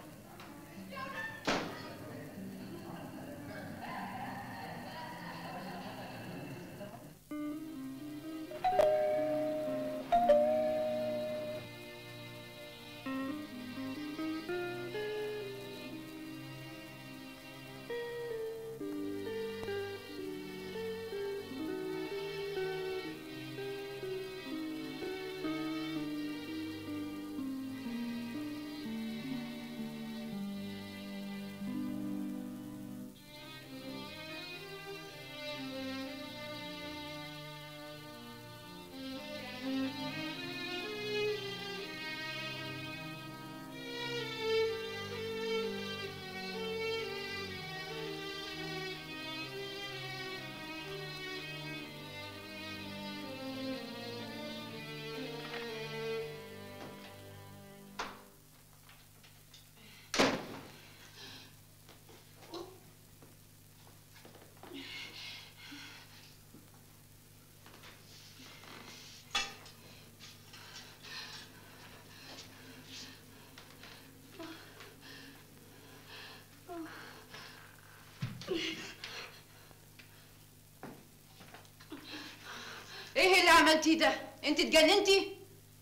ايه اللي عملتيه ده انت اتجننتي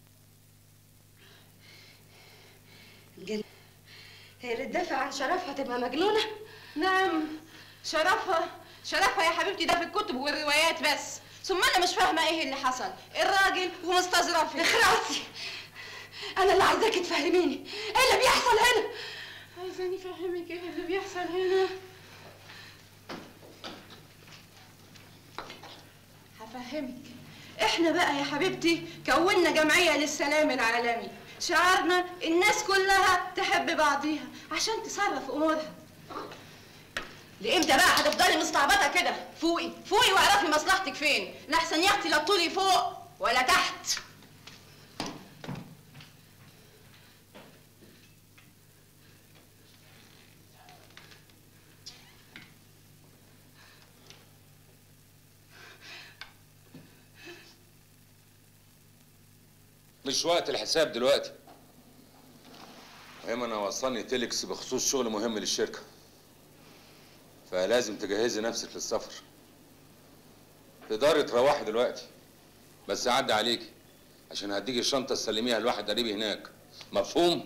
جن... هي اللي تدافع عن شرفها تبقى مجنونة نعم شرفها شرفها يا حبيبتي ده في الكتب والروايات بس ثم انا مش فاهمه ايه اللي حصل الراجل ومستظرفي اخرسي انا اللي عايزاكي تفهميني ايه اللي بيحصل هنا عايزاني افهمك ايه اللي بيحصل هنا هفهمك احنا بقى يا حبيبتي كونا جمعيه للسلام العالمي شعارنا الناس كلها تحب بعضيها عشان تصرف امورها لامتى بقى هتفضلي مستعبطه كده فوقي فوقي واعرفي مصلحتك فين لحسن يا اختي لا تطولي فوق ولا تحت مش وقت الحساب دلوقتي ايمن وصلني تيلكس بخصوص شغل مهم للشركه فلازم تجهزي نفسك للسفر تقدري تروحي دلوقتي بس اعدي عليكي عشان هديكي الشنطه تسلميها لواحد قريبي هناك مفهوم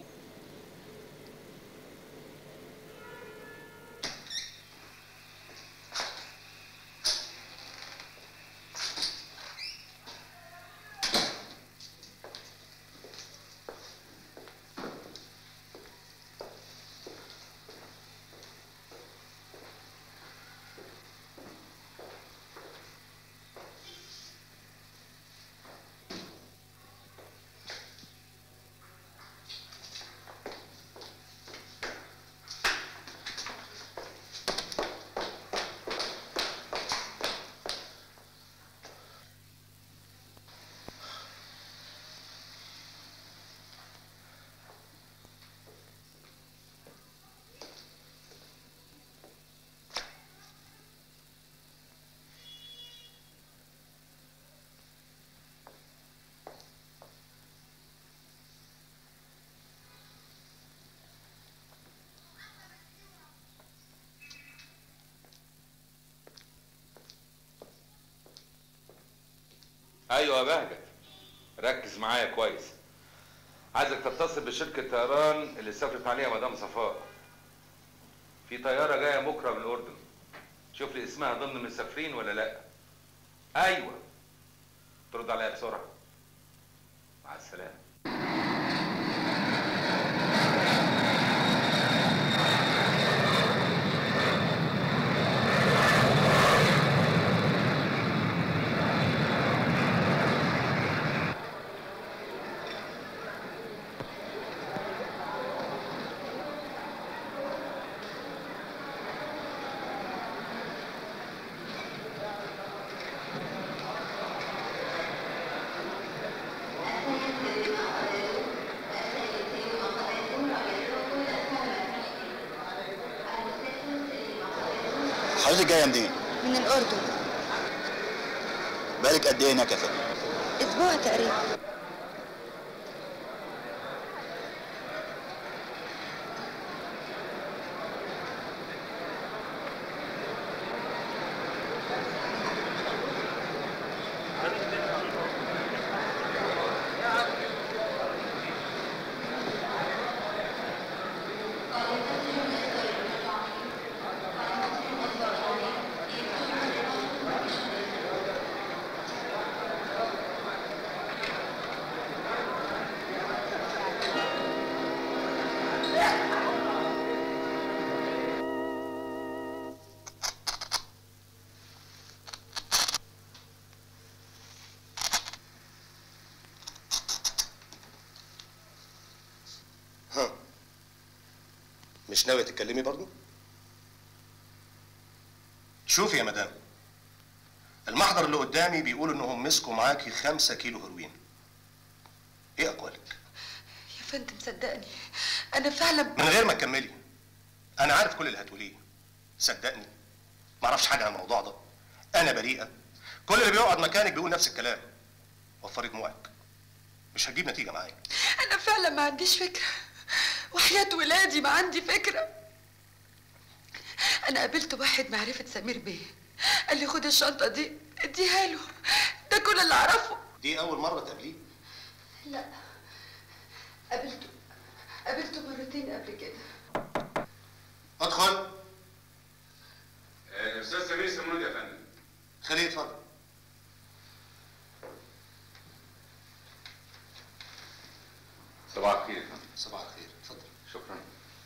ايوه يا بهجت ركز معايا كويس عايزك تتصل بشركه طيران اللي سافرت عليها مدام صفاء في طياره جايه بكره من الاردن شوف لي اسمها ضمن المسافرين ولا لا ايوه ترد عليا بسرعه مع السلامه حضرتك جايه منين؟ من الأردن بقالك قد ايه هناك يا فندم؟ أسبوع تقريبا ها مش ناوية تتكلمي برضو؟ شوفي يا مدام المحضر اللي قدامي بيقول انهم مسكوا معاكي خمسة كيلو هيروين ايه اقوالك؟ يا فندم صدقني أنا فعلا من غير ما تكملي انا عارف كل اللي هتقوليه صدقني ما اعرفش حاجه عن الموضوع ده انا بريئه كل اللي بيقعد مكانك بيقول نفس الكلام وفري دموعك مش هتجيب نتيجه معايا أنا فعلا ما عنديش فكرة وحياة ولادي ما عندي فكرة أنا قابلت واحد معرفة سمير بيه قال لي خد الشنطة دي اديها له ده كل اللي أعرفه دي اول مره تقابليه لا قابلته قابلته مرتين قبل كده ادخل الاستاذ سمير سمود يا فندم خليه يتفضل صباح الخير يا فندم صباح الخير اتفضل شكرا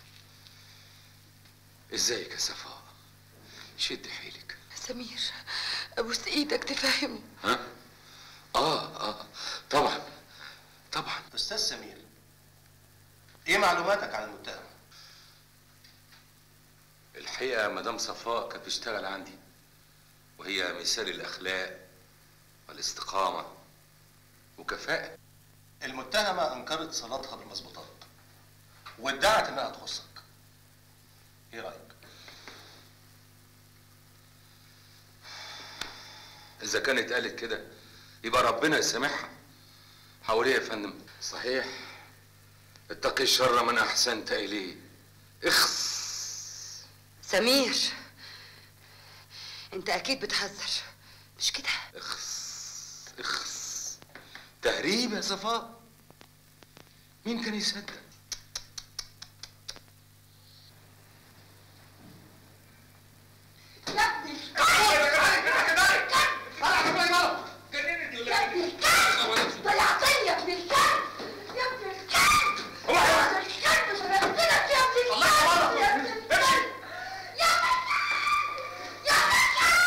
ازيك يا صفاء شد حيلك سمير أبوس إيدك تفهمه ها اه اه طبعا طبعا استاذ سمير ايه معلوماتك عن المتهم الحقيقه مدام صفاء كانت بتشتغل عندي وهي مثال الاخلاق والاستقامه وكفاءه المتهمه انكرت صلاتها بالمظبوطات وادعت انها تخصك ايه رايك اذا كانت قالت كده يبقى ربنا يسامحها حواليه يا فندم صحيح اتقي الشر من احسنت اليه اخس سمير انت اكيد بتهزر مش كده اخس تهريب يا صفاء مين كان يصدق طلعتني يا ابن الكلب يا ابن الكلب يا ابن الكلب مش هنقتلك يا ابن الكلب يا ابن الكلب يا ابن الكلب يا ابن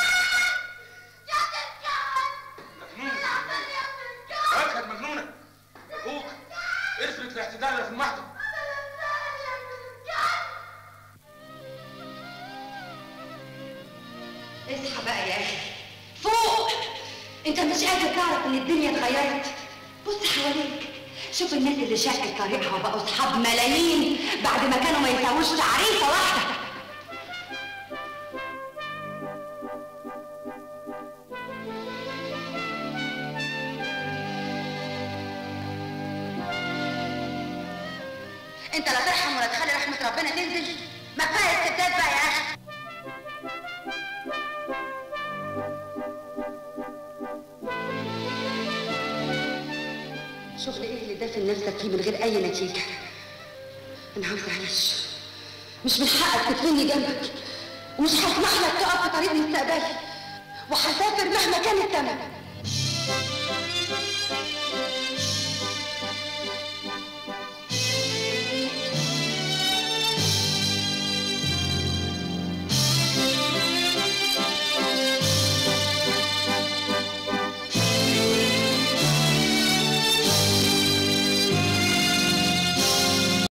الكلب يا ابن الكلب كانت مجنونه اخوك افرض الاعتدال في المحضر اصحى بقى يا اخي فوق انت مش قادر تعرف ان الدنيا اتغيرت بص حواليك شوف الناس اللي شكل طريقها وبقوا اصحاب ملايين بعد ما كانوا ما يساووش تعريفه واحده انت لا ترحم ولا تخلي رحمه ربنا تنزل ما كفايه استبداد بقى يا اخي شغل ايه اللي دافن نفسك فيه من غير اي نتيجه انا عاوزه اعيش مش من حقك تدفني جنبك ومش هسمح لك تقف في طريق مستقبلي وهسافر مهما كان الثمن